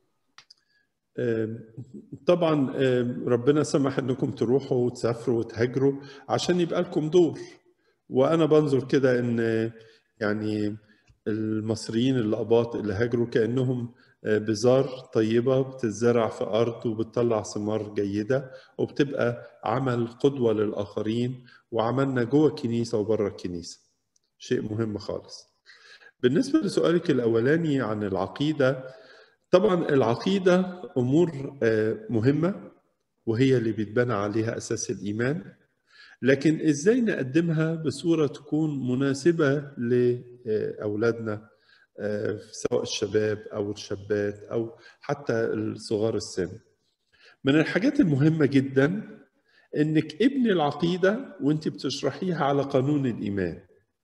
طبعا ربنا سمح انكم تروحوا وتسافروا وتهاجروا عشان يبقى لكم دور وانا بنظر كده ان يعني المصريين الاباط اللي هاجروا كانهم بذار طيبه بتزرع في ارض وبتطلع ثمار جيده وبتبقى عمل قدوه للاخرين وعملنا جوه الكنيسه وبره الكنيسه شيء مهم خالص بالنسبه لسؤالك الاولاني عن العقيده طبعا العقيده امور مهمه وهي اللي بيتبنى عليها اساس الايمان لكن ازاي نقدمها بصوره تكون مناسبه لاولادنا سواء الشباب او الشابات او حتى الصغار السن من الحاجات المهمه جدا انك ابني العقيده وانت بتشرحيها على قانون الايمان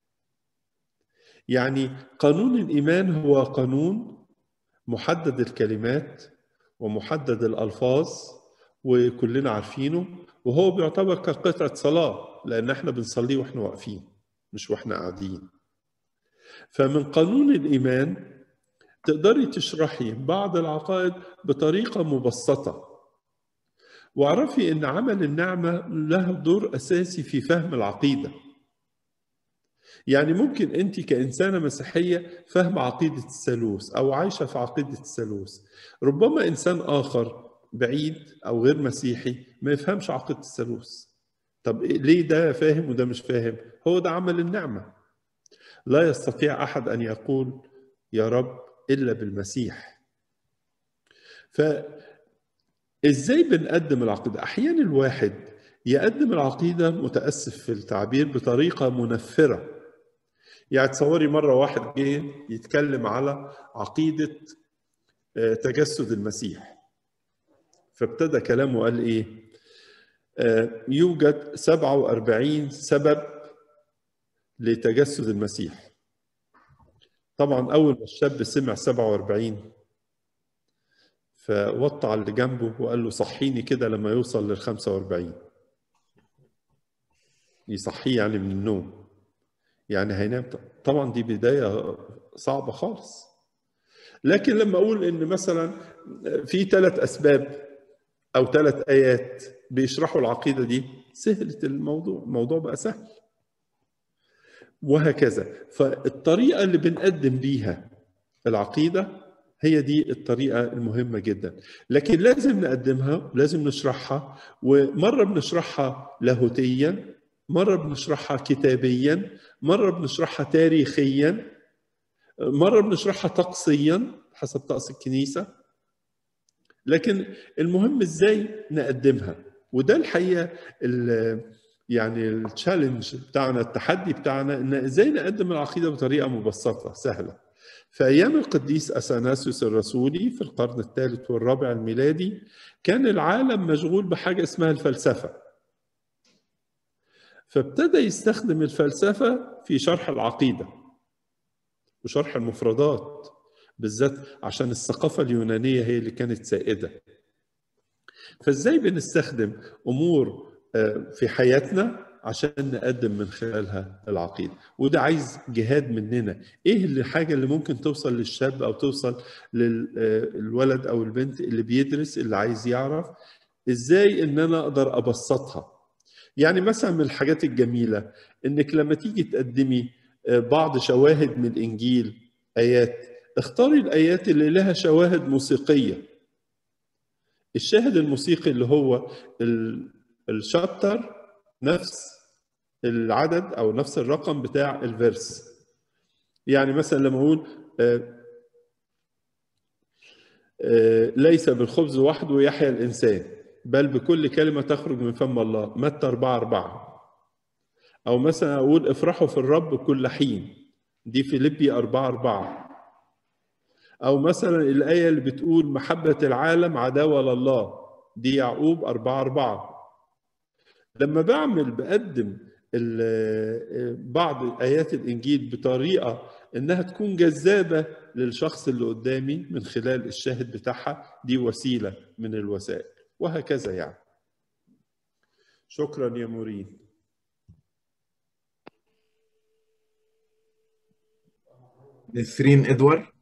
يعني قانون الايمان هو قانون محدد الكلمات ومحدد الالفاظ وكلنا عارفينه وهو بيعتبر كقطعه صلاه لان احنا بنصليه واحنا واقفين مش واحنا قاعدين فمن قانون الايمان تقدري تشرحي بعض العقائد بطريقه مبسطه واعرفي ان عمل النعمه له دور اساسي في فهم العقيده يعني ممكن انت كانسانه مسيحيه فاهم عقيده الثالوث او عايشه في عقيده الثالوث ربما انسان اخر بعيد او غير مسيحي ما يفهمش عقيده الثالوث طب ليه ده فاهم وده مش فاهم هو ده عمل النعمه لا يستطيع احد ان يقول يا رب الا بالمسيح ف ازاي بنقدم العقيده احيانا الواحد يقدم العقيده متاسف في التعبير بطريقه منفره يعني تصوري مره واحد جه يتكلم على عقيده تجسد المسيح فابتدى كلامه قال ايه يوجد 47 سبب لتجسد المسيح طبعا اول ما الشاب سمع 47 فوطى على اللي جنبه وقال له صحيني كده لما يوصل لل 45 يصحيه يعني من النوم يعني هينام طبعا دي بدايه صعبه خالص لكن لما اقول ان مثلا في ثلاث اسباب او ثلاث ايات بيشرحوا العقيده دي سهلت الموضوع الموضوع بقى سهل وهكذا فالطريقه اللي بنقدم بيها العقيده هي دي الطريقه المهمه جدا لكن لازم نقدمها لازم نشرحها ومره بنشرحها لاهوتيا مره بنشرحها كتابيا مره بنشرحها تاريخيا مره بنشرحها طقسيا حسب طقس الكنيسه لكن المهم ازاي نقدمها وده الحقيقه يعني التشالنج بتاعنا التحدي بتاعنا ان ازاي نقدم العقيده بطريقه مبسطه سهله في أيام القديس أثناسيوس الرسولي في القرن الثالث والرابع الميلادي كان العالم مشغول بحاجة اسمها الفلسفة فابتدى يستخدم الفلسفة في شرح العقيدة وشرح المفردات بالذات عشان الثقافة اليونانية هي اللي كانت سائدة فازاي بنستخدم أمور في حياتنا عشان نقدم من خلالها العقيدة وده عايز جهاد مننا ايه الحاجة اللي ممكن توصل للشاب او توصل للولد او البنت اللي بيدرس اللي عايز يعرف ازاي ان انا اقدر ابسطها يعني مثلا من الحاجات الجميلة انك لما تيجي تقدمي بعض شواهد من الانجيل ايات اختاري الايات اللي لها شواهد موسيقية الشاهد الموسيقي اللي هو الشابتر نفس العدد او نفس الرقم بتاع الفيرس يعني مثلا لما اقول ليس بالخبز وحده يحيا الانسان بل بكل كلمه تخرج من فم الله متى 4 4 او مثلا اقول افرحوا في الرب كل حين دي فيليبي 4 4 او مثلا الايه اللي بتقول محبه العالم عداوه لله دي يعقوب 4 4 لما بعمل بقدم بعض ايات الانجيل بطريقه انها تكون جذابه للشخص اللي قدامي من خلال الشاهد بتاعها دي وسيله من الوسائل وهكذا يعني شكرا يا مورين نسرين ادوار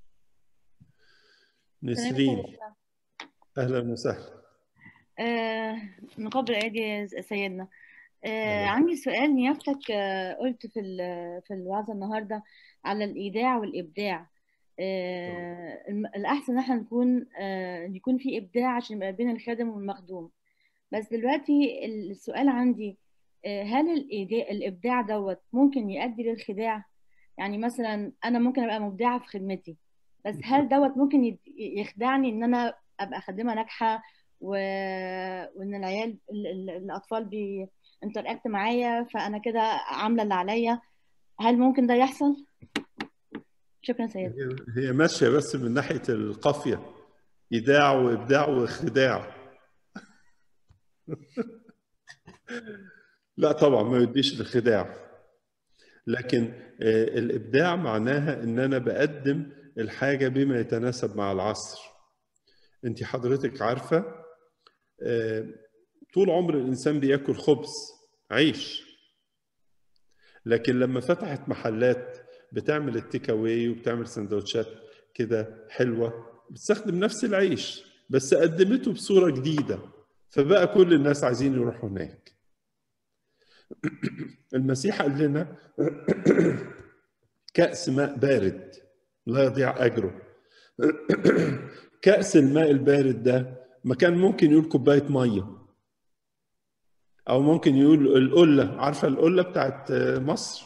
نسرين اهلا وسهلا آه نقابل ايدي سيدنا آه عندي سؤال نيافتك آه قلت في في الوعظه النهارده على الايداع والابداع آه الاحسن ان احنا نكون آه يكون في ابداع عشان يبقى بين الخادم والمخدوم بس دلوقتي السؤال عندي آه هل الابداع دوت ممكن يؤدي للخداع يعني مثلا انا ممكن ابقى مبدعه في خدمتي بس هل دوت ممكن يخدعني ان انا ابقى خادمه ناجحه و... وان العيال ال... ال... الاطفال بينتراكت معايا فانا كده عامله اللي عليا هل ممكن ده يحصل شكرا سيد هي ماشيه بس من ناحيه القافيه ايداع وابداع وخداع لا طبعا ما يديش الخداع لكن الابداع معناها ان انا بقدم الحاجه بما يتناسب مع العصر انت حضرتك عارفه طول عمر الانسان بياكل خبز عيش لكن لما فتحت محلات بتعمل التيك اواي وبتعمل سندوتشات كده حلوه بتستخدم نفس العيش بس قدمته بصوره جديده فبقى كل الناس عايزين يروحوا هناك المسيح قال لنا كأس ماء بارد لا يضيع أجره كأس الماء البارد ده ما كان ممكن يقول كوباية مية أو ممكن يقول القلة عارفة القلة بتاعت مصر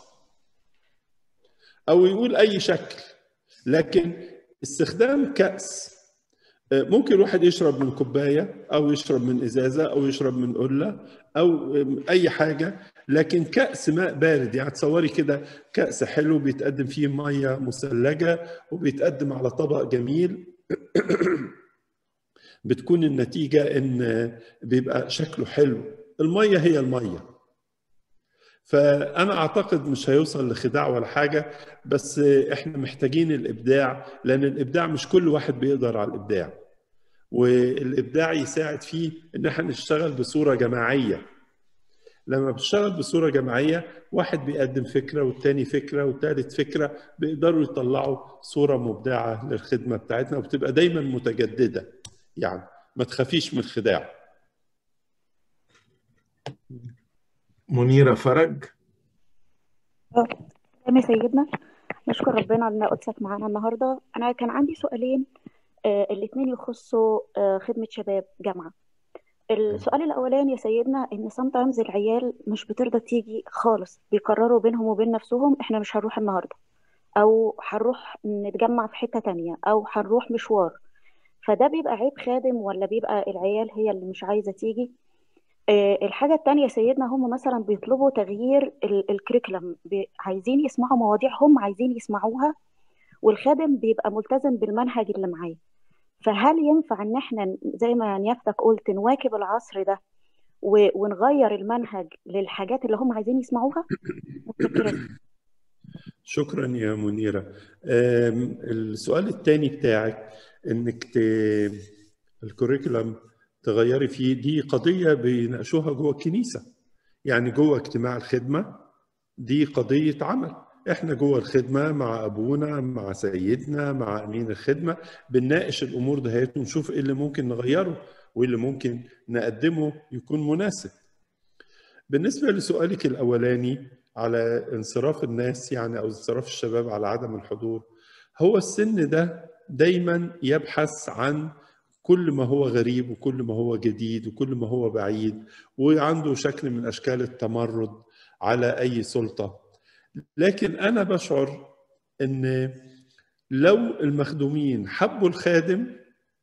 أو يقول أي شكل لكن استخدام كأس ممكن الواحد يشرب من كوباية أو يشرب من إزازة أو يشرب من قلة أو أي حاجة لكن كأس ماء بارد يعني تصوري كده كأس حلو بيتقدم فيه مية مثلجة وبيتقدم على طبق جميل بتكون النتيجة إن بيبقى شكله حلو المية هي المية فأنا أعتقد مش هيوصل لخداع ولا حاجة بس إحنا محتاجين الإبداع لأن الإبداع مش كل واحد بيقدر على الإبداع والإبداع يساعد فيه إن إحنا نشتغل بصورة جماعية لما بتشتغل بصورة جماعية واحد بيقدم فكرة والتاني فكرة والتالت فكرة بيقدروا يطلعوا صورة مبدعة للخدمة بتاعتنا وبتبقى دايما متجددة يعني ما تخافيش من الخداع منيرة فرج تمام يا سيدنا نشكر ربنا على قدسك معانا النهارده انا كان عندي سؤالين آه الاثنين يخصوا آه خدمه شباب جامعه السؤال الاولاني يا سيدنا ان sometimes العيال مش بترضى تيجي خالص بيقرروا بينهم وبين نفسهم احنا مش هنروح النهارده او هنروح نتجمع في حته تانية او هنروح مشوار فده بيبقى عيب خادم ولا بيبقى العيال هي اللي مش عايزه تيجي آه الحاجة التانية سيدنا هم مثلا بيطلبوا تغيير الكريكولم عايزين يسمعوا مواضيع هم عايزين يسمعوها والخادم بيبقى ملتزم بالمنهج اللي معاه فهل ينفع ان احنا زي ما نيافتك قلت نواكب العصر ده و- ونغير المنهج للحاجات اللي هم عايزين يسمعوها متشكرة شكرا يا منيرة أم، السؤال الثاني بتاعك انك ت... الكوريكولم تغيري فيه دي قضية بيناقشوها جوه الكنيسة يعني جوه اجتماع الخدمة دي قضية عمل احنا جوه الخدمة مع ابونا مع سيدنا مع امين الخدمة بنناقش الامور دهيت ونشوف ايه اللي ممكن نغيره وايه اللي ممكن نقدمه يكون مناسب بالنسبة لسؤالك الأولاني على انصراف الناس يعني أو انصراف الشباب على عدم الحضور هو السن ده دايما يبحث عن كل ما هو غريب وكل ما هو جديد وكل ما هو بعيد وعنده شكل من أشكال التمرد على أي سلطة لكن أنا بشعر أن لو المخدومين حبوا الخادم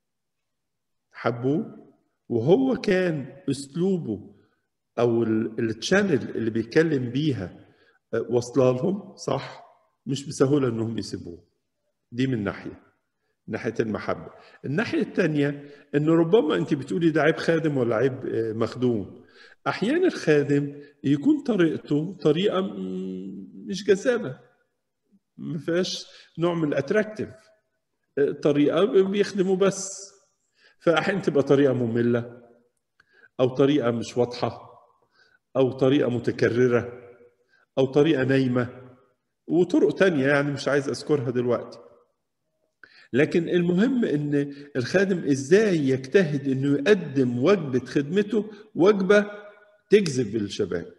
حبوه وهو كان أسلوبه او التشانل اللي بيتكلم بيها واصله لهم صح مش بسهوله انهم يسيبوه دي من ناحيه ناحيه المحبه الناحيه الثانيه ان ربما انت بتقولي ده عيب خادم ولا عيب مخدوم احيانا الخادم يكون طريقته طريقه مش جذابه ما فيهاش نوع من الاتراكتيف طريقه بيخدموا بس فاحيانا تبقى طريقه ممله او طريقه مش واضحه أو طريقة متكررة أو طريقة نايمة وطرق تانية يعني مش عايز أذكرها دلوقتي لكن المهم ان الخادم ازاي يجتهد انه يقدم وجبه خدمته وجبه تجذب الشباب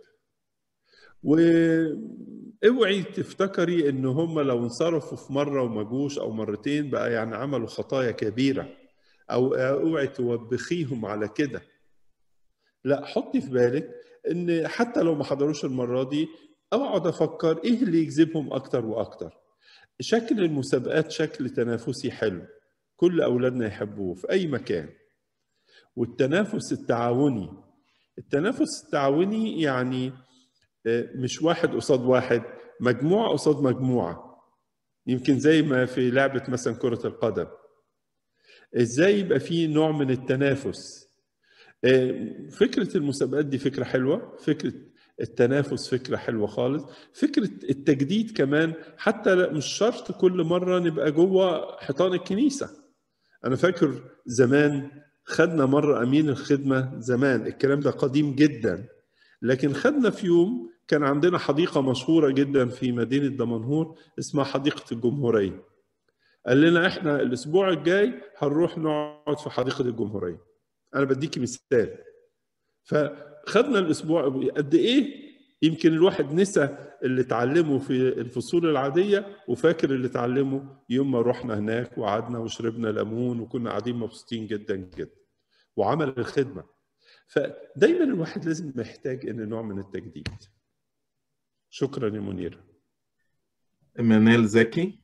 واوعي تفتكري ان هم لو انصرفوا في مره وما جوش او مرتين بقى يعني عملوا خطايا كبيره او اوعي توبخيهم على كده لا حطي في بالك ان حتى لو ما حضروش المره دي اقعد افكر ايه اللي يجذبهم اكتر واكتر شكل المسابقات شكل تنافسي حلو كل اولادنا يحبوه في اي مكان والتنافس التعاوني التنافس التعاوني يعني مش واحد قصاد واحد مجموعه قصاد مجموعه يمكن زي ما في لعبه مثلا كره القدم ازاي يبقى في نوع من التنافس فكرة المسابقات دي فكرة حلوة فكرة التنافس فكرة حلوة خالص فكرة التجديد كمان حتى مش شرط كل مرة نبقى جوه حيطان الكنيسة أنا فاكر زمان خدنا مرة أمين الخدمة زمان الكلام ده قديم جدا لكن خدنا في يوم كان عندنا حديقة مشهورة جدا في مدينة دمنهور اسمها حديقة الجمهورية قال لنا احنا الاسبوع الجاي هنروح نقعد في حديقة الجمهورية انا بديكي مثال فخدنا الاسبوع قد ايه يمكن الواحد نسى اللي اتعلمه في الفصول العاديه وفاكر اللي اتعلمه يوم ما رحنا هناك وقعدنا وشربنا ليمون وكنا قاعدين مبسوطين جدا جدا وعمل الخدمه فدايما الواحد لازم محتاج ان نوع من التجديد شكرا يا منيره منال زكي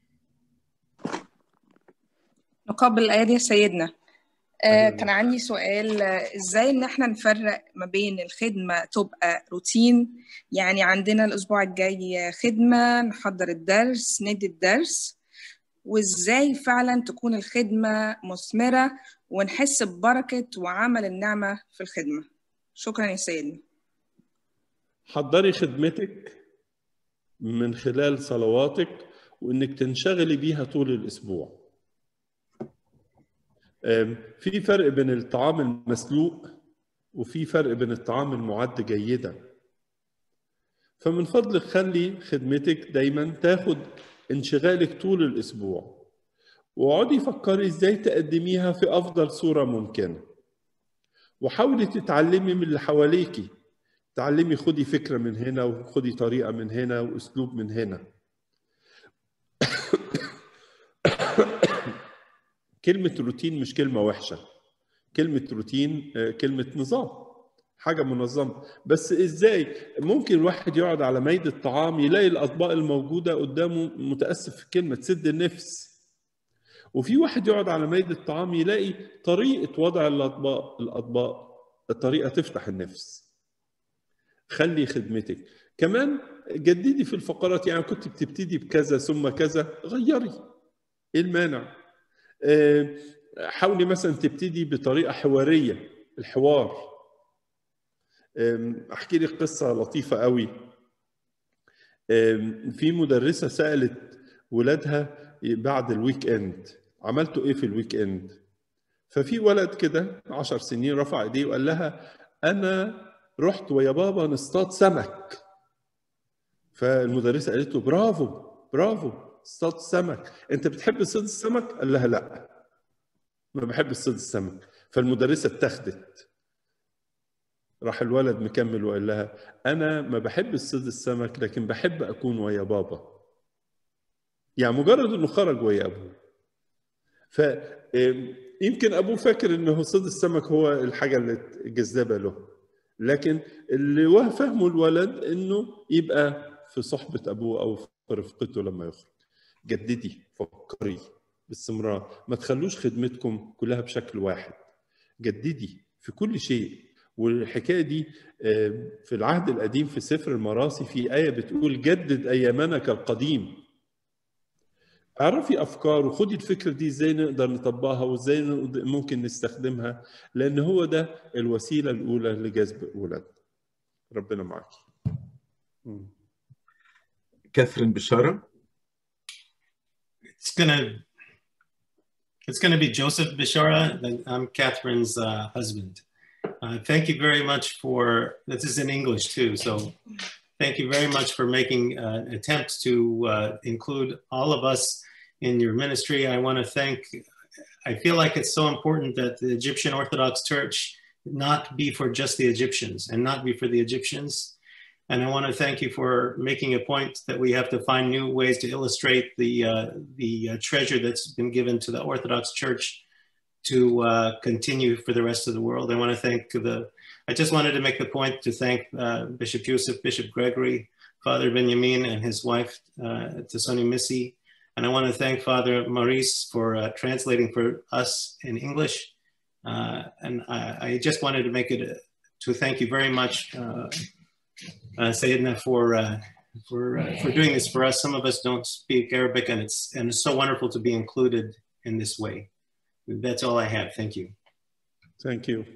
نقابل الايادي يا سيدنا آه كان عندي سؤال آه ازاي ان احنا نفرق ما بين الخدمه تبقى روتين يعني عندنا الاسبوع الجاي خدمه نحضر الدرس ندي الدرس وازاي فعلا تكون الخدمه مثمره ونحس ببركه وعمل النعمه في الخدمه شكرا يا سيدنا حضري خدمتك من خلال صلواتك وانك تنشغلي بيها طول الاسبوع في فرق بين الطعام المسلوق وفي فرق بين الطعام المعد جيدا فمن فضلك خلي خدمتك دايما تاخد انشغالك طول الاسبوع واقعدي فكري ازاي تقدميها في افضل صوره ممكنه وحاولي تتعلمي من اللي حواليكي تعلمي خدي فكره من هنا وخدي طريقه من هنا واسلوب من هنا كلمة روتين مش كلمة وحشة كلمة روتين كلمة نظام حاجة منظمة بس ازاي ممكن الواحد يقعد على ميد الطعام يلاقي الأطباق الموجودة قدامه متأسف في كلمة تسد النفس وفي واحد يقعد على ميد الطعام يلاقي طريقة وضع الأطباق الأطباق الطريقة تفتح النفس خلي خدمتك كمان جددي في الفقرات يعني كنت بتبتدي بكذا ثم كذا غيري ايه المانع آه، حاولي مثلا تبتدي بطريقه حواريه الحوار آم، احكي لك قصه لطيفه قوي آم، في مدرسه سالت ولادها بعد الويك اند عملتوا ايه في الويك اند ففي ولد كده عشر سنين رفع ايديه وقال لها انا رحت ويا بابا نصطاد سمك فالمدرسه قالت له برافو برافو اصطاد سمك انت بتحب صيد السمك قال لها لا ما بحب صيد السمك فالمدرسه اتخذت راح الولد مكمل وقال لها انا ما بحب صيد السمك لكن بحب اكون ويا بابا يعني مجرد انه خرج ويا ابوه ف يمكن ابوه فاكر انه صيد السمك هو الحاجه اللي جذابه له لكن اللي هو فهمه الولد انه يبقى في صحبه ابوه او في رفقته لما يخرج جددي فكري باستمرار ما تخلوش خدمتكم كلها بشكل واحد جددي في كل شيء والحكايه دي آه، في العهد القديم في سفر المراسي في ايه بتقول جدد ايامنا كالقديم اعرفي افكار وخدي الفكره دي ازاي نقدر نطبقها وازاي نقدر- ممكن نستخدمها لان هو ده الوسيله الاولى لجذب اولادنا ربنا معاك مم. كاثرين بشارة It's gonna it's gonna be Joseph Bishara. and I'm Catherine's uh, husband. Uh, thank you very much for this is in English too. So thank you very much for making uh, attempts to uh, include all of us in your ministry. I want to thank. I feel like it's so important that the Egyptian Orthodox Church not be for just the Egyptians and not be for the Egyptians. And I want to thank you for making a point that we have to find new ways to illustrate the uh, the uh, treasure that's been given to the Orthodox Church to uh, continue for the rest of the world. I want to thank the. I just wanted to make the point to thank uh, Bishop Yusuf, Bishop Gregory, Father Benjamin, and his wife uh, Tasoni Missy, and I want to thank Father Maurice for uh, translating for us in English. Uh, and I, I just wanted to make it a, to thank you very much. Uh, uh, Sayedna for uh, for uh, for doing this for us. Some of us don't speak Arabic, and it's and it's so wonderful to be included in this way. That's all I have. Thank you. Thank you.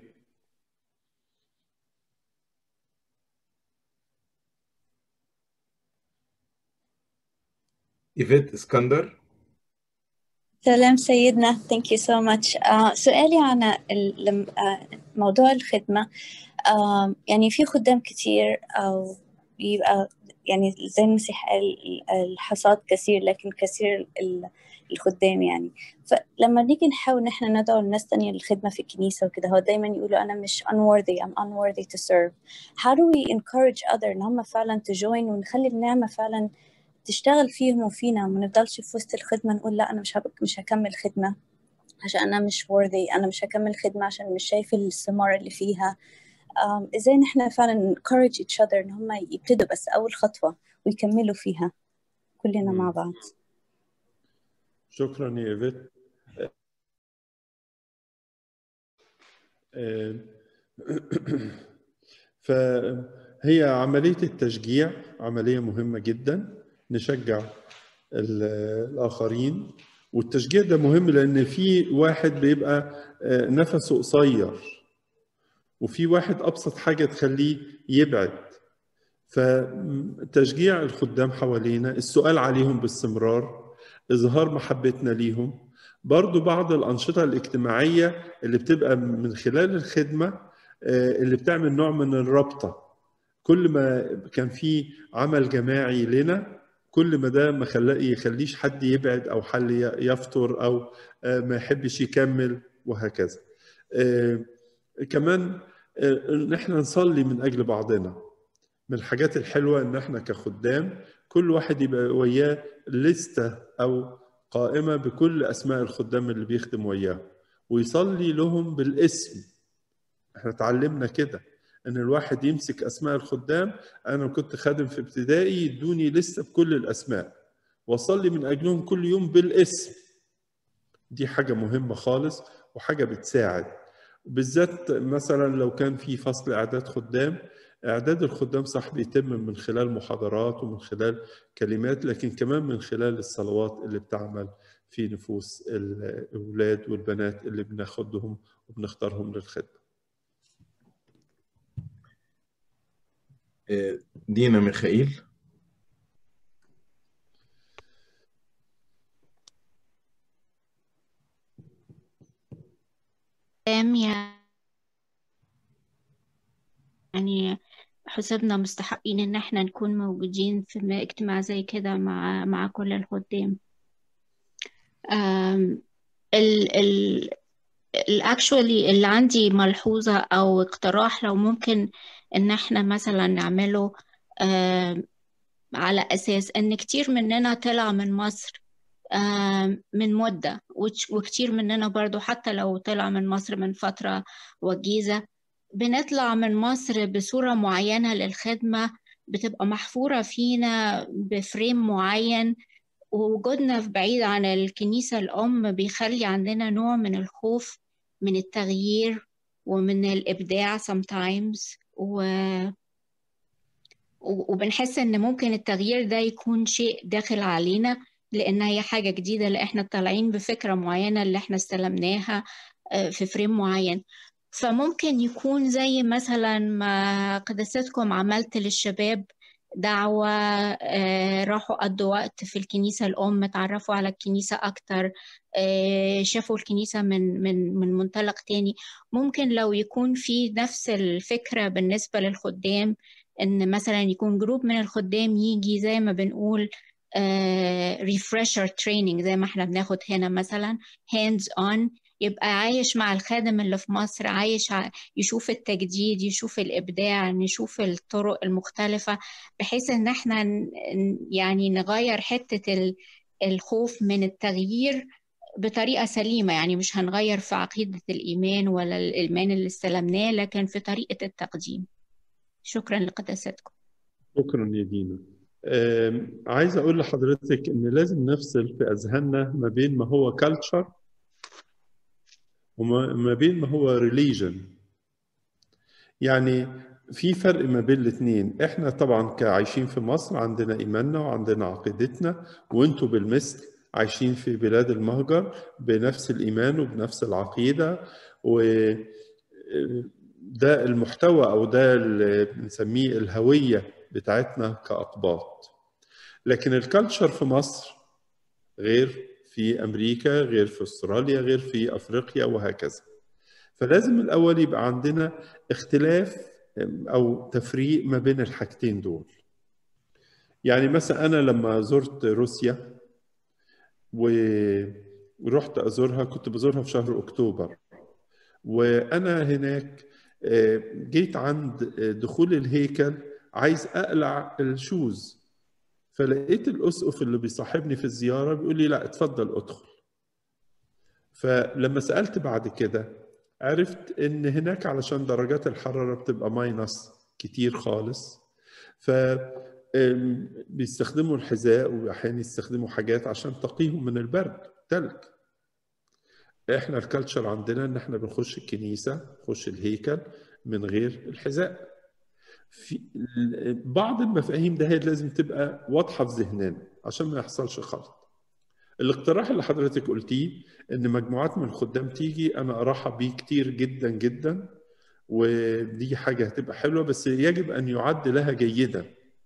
إيفيت اسكندر سلام سيدنا thank you so much uh, سؤالي عن ال- لم- آه، موضوع الخدمة آه، يعني في خدام كتير أو يبقى يعني زي المسيح قال الحصاد كثير لكن كثير ال- الخدام يعني فلما نيجي نحاول إن إحنا ندعو الناس تانية للخدمة في الكنيسة وكده هو دايما يقولوا أنا مش unworthy I'm unworthy to serve how do we encourage other إن هم فعلا to join ونخلي النعمة فعلا تشتغل فيهم وفينا وما نفضلش في وسط الخدمة نقول لا أنا مش هب... مش هكمل خدمة عشان أنا مش worthy أنا مش هكمل خدمة عشان مش شايف الثمار اللي فيها um, إزاي إن إحنا فعلا encourage each other إن هم يبتدوا بس أول خطوة ويكملوا فيها كلنا مع بعض شكرا يا ايفيت آه، فهي عملية التشجيع عملية مهمة جدا نشجع ال- الآخرين والتشجيع ده مهم لأن في واحد بيبقى آه، نفسه قصير وفي واحد أبسط حاجة تخليه يبعد فتشجيع الخدام حوالينا السؤال عليهم باستمرار إظهار محبتنا ليهم برضو بعض الأنشطة الاجتماعية اللي بتبقى من خلال الخدمة آه، اللي بتعمل نوع من الرابطة كل ما كان في عمل جماعي لنا كل ما ده ما خلا- يخليش حد يبعد أو حل ي- يفتر أو آه، ما يحبش يكمل وهكذا آه، كمان آه، ان احنا نصلي من اجل بعضنا من الحاجات الحلوه ان احنا كخدام كل واحد يبقى وياه لستة او قائمه بكل اسماء الخدام اللي بيخدم وياهم ويصلي لهم بالاسم احنا اتعلمنا كده ان الواحد يمسك اسماء الخدام انا كنت خادم في ابتدائي يدوني لسه بكل الاسماء واصلي من اجلهم كل يوم بالاسم دي حاجه مهمه خالص وحاجه بتساعد بالذات مثلا لو كان في فصل اعداد خدام إعداد الخدام صح بيتم من خلال محاضرات ومن خلال كلمات لكن كمان من خلال الصلوات اللي بتعمل في نفوس الأولاد والبنات اللي بناخدهم وبنختارهم للخدمة دينا ميخائيل يعني حسبنا مستحقين ان احنا نكون موجودين في اجتماع زي كده مع مع كل الخدام ال ال الاكشولي اللي عندي ملحوظة او اقتراح لو ممكن ان احنا مثلا نعمله على اساس ان كتير مننا طلع من مصر من مدة وكتير مننا برضو حتى لو طلع من مصر من فترة وجيزة بنطلع من مصر بصورة معينة للخدمة بتبقى محفورة فينا بفريم معين ووجودنا بعيد عن الكنيسة الأم بيخلي عندنا نوع من الخوف من التغيير ومن الإبداع sometimes و... وبنحس إن ممكن التغيير ده يكون شيء داخل علينا لأن هي حاجة جديدة اللي إحنا طالعين بفكرة معينة اللي إحنا استلمناها في فريم معين فممكن يكون زي مثلا ما قداستكم عملت للشباب دعوة راحوا قضوا وقت في الكنيسة الأم اتعرفوا على الكنيسة أكتر شافوا الكنيسة من من من منطلق تاني ممكن لو يكون في نفس الفكرة بالنسبة للخدام إن مثلا يكون جروب من الخدام يجي زي ما بنقول ريفرشر تريننج زي ما احنا بناخد هنا مثلا hands on يبقى عايش مع الخادم اللي في مصر عايش يشوف التجديد يشوف الإبداع نشوف الطرق المختلفة بحيث إن احنا يعني نغير حتة الخوف من التغيير بطريقة سليمة يعني مش هنغير في عقيدة الإيمان ولا الإيمان اللي استلمناه لكن في طريقة التقديم شكرا لقداستكم شكرا يا دينا عايز أقول لحضرتك إن لازم نفصل في أذهاننا ما بين ما هو culture وما بين ما هو ريليجن يعني في فرق ما بين الاثنين احنا طبعا كعايشين في مصر عندنا ايماننا وعندنا عقيدتنا وانتوا بالمثل عايشين في بلاد المهجر بنفس الايمان وبنفس العقيده و ده المحتوى او ده اللي بنسميه الهويه بتاعتنا كاقباط لكن الكالتشر في مصر غير في امريكا غير في استراليا غير في افريقيا وهكذا فلازم الاول يبقى عندنا اختلاف او تفريق ما بين الحاجتين دول يعني مثلا انا لما زرت روسيا ورحت ازورها كنت بزورها في شهر اكتوبر وانا هناك جيت عند دخول الهيكل عايز اقلع الشوز فلقيت الاسقف اللي بيصاحبني في الزياره بيقول لي لا اتفضل ادخل فلما سالت بعد كده عرفت ان هناك علشان درجات الحراره بتبقى ماينس كتير خالص ف بيستخدموا الحذاء واحيانا يستخدموا حاجات عشان تقيهم من البرد تلج احنا الكالتشر عندنا ان احنا بنخش الكنيسه نخش الهيكل من غير الحذاء في بعض المفاهيم ده لازم تبقى واضحه في ذهننا عشان ما يحصلش خلط الاقتراح اللي حضرتك قلتيه ان مجموعات من الخدام تيجي انا ارحب بيه كتير جدا جدا ودي حاجه هتبقى حلوه بس يجب ان يعد لها جيدا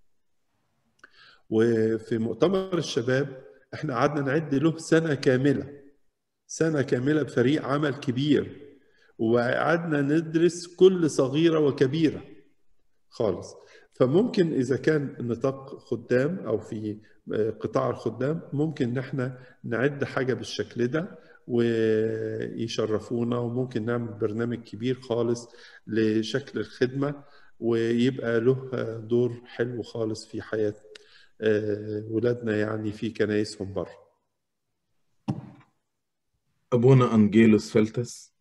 وفي مؤتمر الشباب احنا قعدنا نعد له سنه كامله سنه كامله بفريق عمل كبير وقعدنا ندرس كل صغيره وكبيره خالص فممكن اذا كان نطاق خدام او في قطاع الخدام ممكن ان احنا نعد حاجه بالشكل ده ويشرفونا وممكن نعمل برنامج كبير خالص لشكل الخدمه ويبقى له دور حلو خالص في حياه ولادنا يعني في كنايسهم بره ابونا انجيلوس فلتس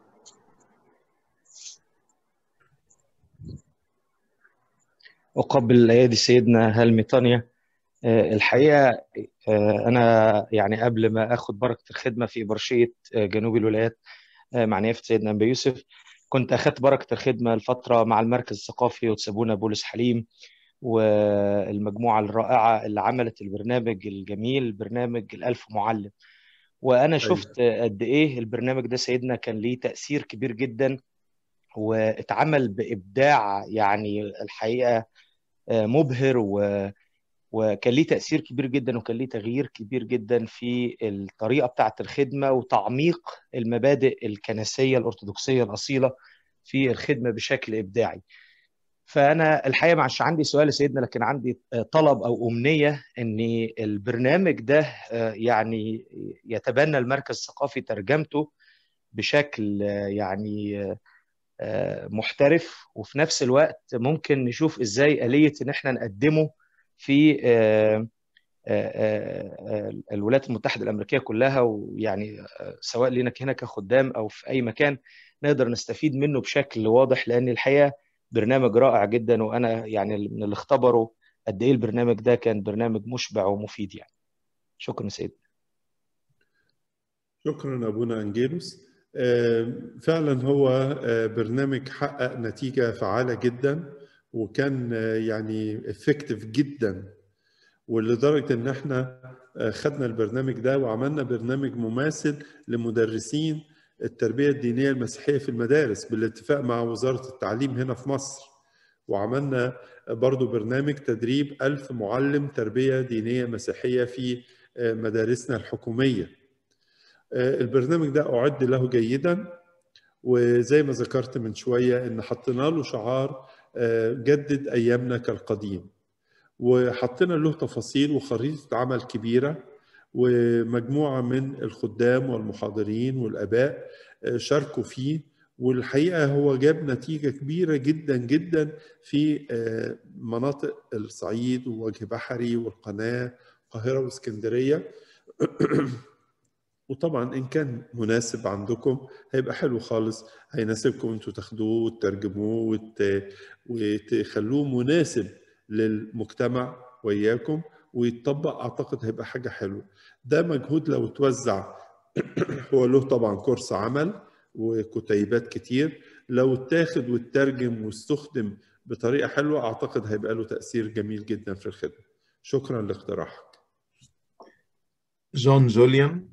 أقبل الأيادي سيدنا هالميطانيا الحقيقة أنا يعني قبل ما أخد بركة الخدمة في إبرشية جنوب الولايات مع نيافة سيدنا أنبا يوسف كنت أخذت بركة الخدمة لفترة مع المركز الثقافي وتسابونا بولس حليم والمجموعة الرائعة اللي عملت البرنامج الجميل برنامج الألف معلم وأنا شفت قد إيه البرنامج ده سيدنا كان ليه تأثير كبير جدا واتعمل بإبداع يعني الحقيقة مبهر و وكان ليه تأثير كبير جدا وكان ليه تغيير كبير جدا في الطريقة بتاعة الخدمة وتعميق المبادئ الكنسية الأرثوذكسية الأصيلة في الخدمة بشكل إبداعي فأنا الحقيقة معش عندي سؤال سيدنا لكن عندي طلب أو أمنية أن البرنامج ده يعني يتبنى المركز الثقافي ترجمته بشكل يعني محترف وفي نفس الوقت ممكن نشوف ازاي آلية ان احنا نقدمه في الولايات المتحدة الأمريكية كلها ويعني سواء لنا هنا كخدام أو في أي مكان نقدر نستفيد منه بشكل واضح لأن الحقيقة برنامج رائع جدا وأنا يعني من اللي اختبروا قد إيه البرنامج ده كان برنامج مشبع ومفيد يعني شكرا سيدنا شكرا أبونا أنجيلوس فعلا هو برنامج حقق نتيجة فعالة جدا وكان يعني افكتيف جدا ولدرجه ان احنا خدنا البرنامج ده وعملنا برنامج مماثل لمدرسين التربيه الدينيه المسيحيه في المدارس بالاتفاق مع وزاره التعليم هنا في مصر وعملنا برضو برنامج تدريب ألف معلم تربية دينية مسيحية في مدارسنا الحكومية البرنامج ده أعد له جيدا وزي ما ذكرت من شوية إن حطينا له شعار جدد ايامنا كالقديم وحطينا له تفاصيل وخريطه عمل كبيره ومجموعه من الخدام والمحاضرين والاباء شاركوا فيه والحقيقه هو جاب نتيجه كبيره جدا جدا في مناطق الصعيد ووجه بحري والقناه القاهره واسكندريه وطبعا ان كان مناسب عندكم هيبقى حلو خالص هيناسبكم انتوا تاخدوه وتترجموه وت... وتخلوه مناسب للمجتمع وياكم ويتطبق اعتقد هيبقى حاجه حلوه ده مجهود لو اتوزع هو له طبعا كورس عمل وكتيبات كتير لو اتاخد واترجم واستخدم بطريقه حلوه اعتقد هيبقى له تاثير جميل جدا في الخدمه شكرا لاقتراحك جون جوليان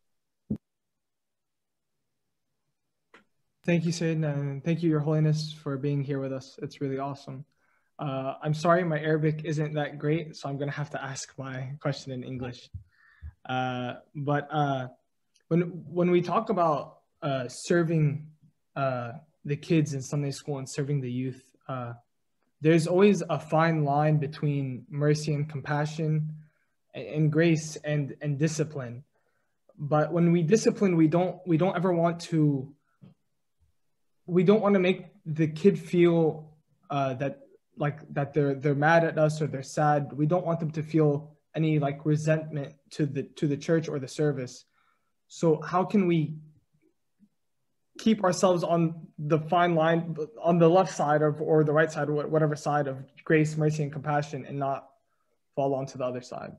Thank you, Sayyidina, and thank you, Your Holiness, for being here with us. It's really awesome. Uh, I'm sorry my Arabic isn't that great, so I'm going to have to ask my question in English. Uh, but uh, when, when we talk about uh, serving uh, the kids in Sunday school and serving the youth, uh, there's always a fine line between mercy and compassion and, and grace and, and discipline. But when we discipline, we don't we don't ever want to we don't want to make the kid feel uh, that like that they're they're mad at us or they're sad. We don't want them to feel any like resentment to the to the church or the service. So how can we keep ourselves on the fine line on the left side of or the right side or whatever side of grace, mercy, and compassion, and not fall onto the other side?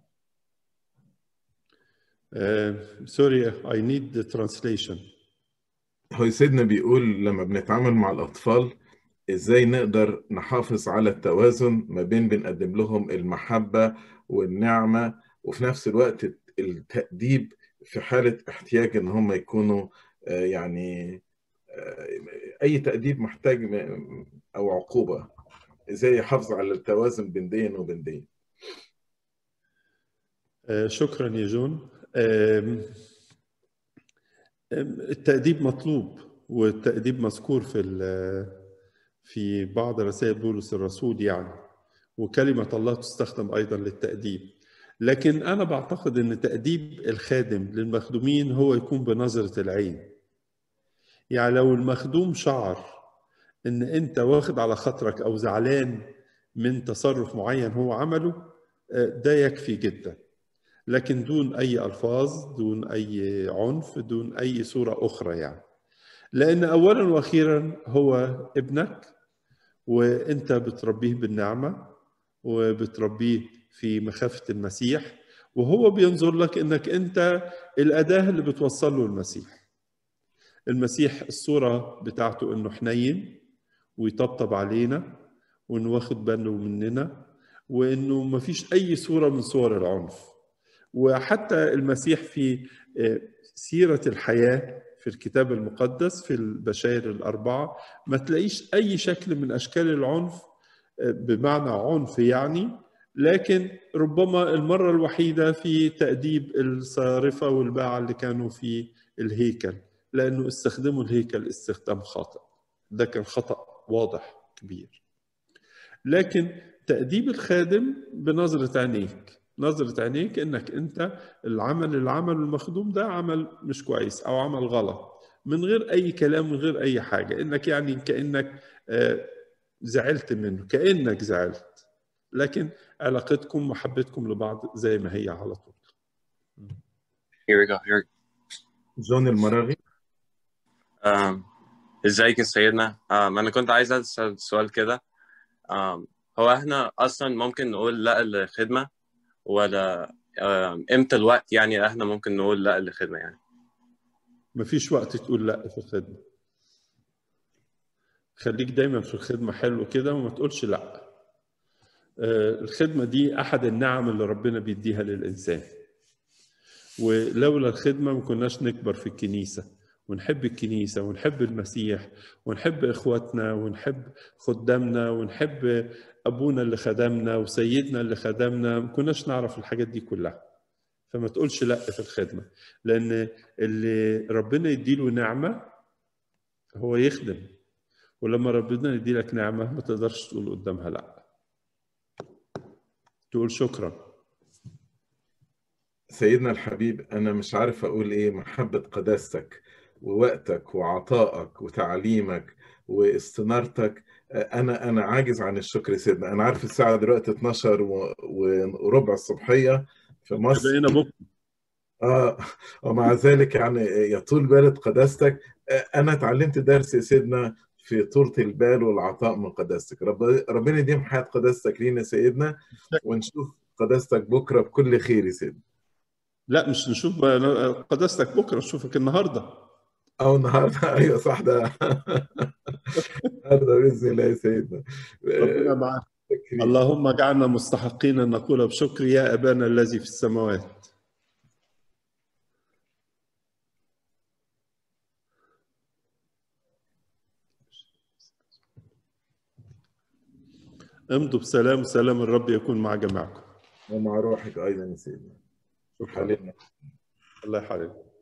Uh, sorry, I need the translation. هو سيدنا بيقول لما بنتعامل مع الأطفال إزاي نقدر نحافظ على التوازن ما بين بنقدم لهم المحبة والنعمة وفي نفس الوقت التأديب في حالة احتياج إن هم يكونوا يعني أي تأديب محتاج أو عقوبة إزاي يحافظ على التوازن بين دين وبين دين شكرا يا جون التأديب مطلوب والتأديب مذكور في في بعض رسائل بولس الرسول يعني وكلمة الله تستخدم أيضا للتأديب لكن أنا بعتقد أن تأديب الخادم للمخدومين هو يكون بنظرة العين يعني لو المخدوم شعر أن أنت واخد على خاطرك أو زعلان من تصرف معين هو عمله ده يكفي جدا لكن دون أي ألفاظ دون أي عنف دون أي صورة أخرى يعني لأن أولا وأخيرا هو ابنك وأنت بتربيه بالنعمة وبتربيه في مخافة المسيح وهو بينظر لك أنك أنت الأداة اللي بتوصل له المسيح المسيح الصورة بتاعته إنه حنين ويطبطب علينا وإنه واخد باله مننا وإنه ما فيش أي صورة من صور العنف وحتى المسيح في سيرة الحياة في الكتاب المقدس في البشائر الأربعة ما تلاقيش أي شكل من أشكال العنف بمعنى عنف يعني لكن ربما المرة الوحيدة في تأديب الصارفة والباعة اللي كانوا في الهيكل لأنه استخدموا الهيكل استخدام خاطئ ده كان خطأ واضح كبير لكن تأديب الخادم بنظرة عينيك نظرة عينيك انك انت العمل اللي عمله المخدوم ده عمل مش كويس او عمل غلط من غير اي كلام من غير اي حاجة انك يعني كأنك زعلت منه كأنك زعلت لكن علاقتكم محبتكم لبعض زي ما هي على طول Here we go. Here we go. جون المراغي Um, ازيك يا سيدنا um, انا كنت عايز اسال سؤال كده um, هو احنا اصلا ممكن نقول لا للخدمه ولا um, امتى الوقت يعني احنا ممكن نقول لا للخدمه يعني مفيش وقت تقول لا في الخدمة خليك دايما في الخدمة حلو كده وما تقولش لا الخدمة دي أحد النعم اللي ربنا بيديها للإنسان ولولا الخدمة ما كناش نكبر في الكنيسة ونحب الكنيسة ونحب المسيح ونحب إخواتنا ونحب خدامنا ونحب أبونا اللي خدمنا وسيدنا اللي خدمنا ما كناش نعرف الحاجات دي كلها فما تقولش لا في الخدمة لأن اللي ربنا يديله نعمة هو يخدم ولما ربنا يديلك نعمة ما تقدرش تقول قدامها لا تقول شكرا سيدنا الحبيب أنا مش عارف أقول إيه محبة قداستك ووقتك وعطائك وتعليمك واستنارتك أنا أنا عاجز عن الشكر سيدنا أنا عارف الساعة دلوقتي 12 وربع الصبحية في مصر بقينا بكرة آه ومع ذلك يعني يطول بالة قداستك أنا اتعلمت درس يا سيدنا في طولة البال والعطاء من قداستك رب ربنا يديم حياة قداستك لينا سيدنا ونشوف قداستك بكرة بكل خير يا سيدنا لا مش نشوف قداستك بكرة نشوفك النهاردة أو النهاردة أيوة صح ده النهاردة بإذن الله يا سيدنا ربنا معاك اللهم اجعلنا مستحقين أن نقول بشكر يا أبانا الذي في السماوات امضوا بسلام سلام الرب يكون مع جميعكم ومع روحك أيضا يا سيدنا شوف حالنا الله يحفظك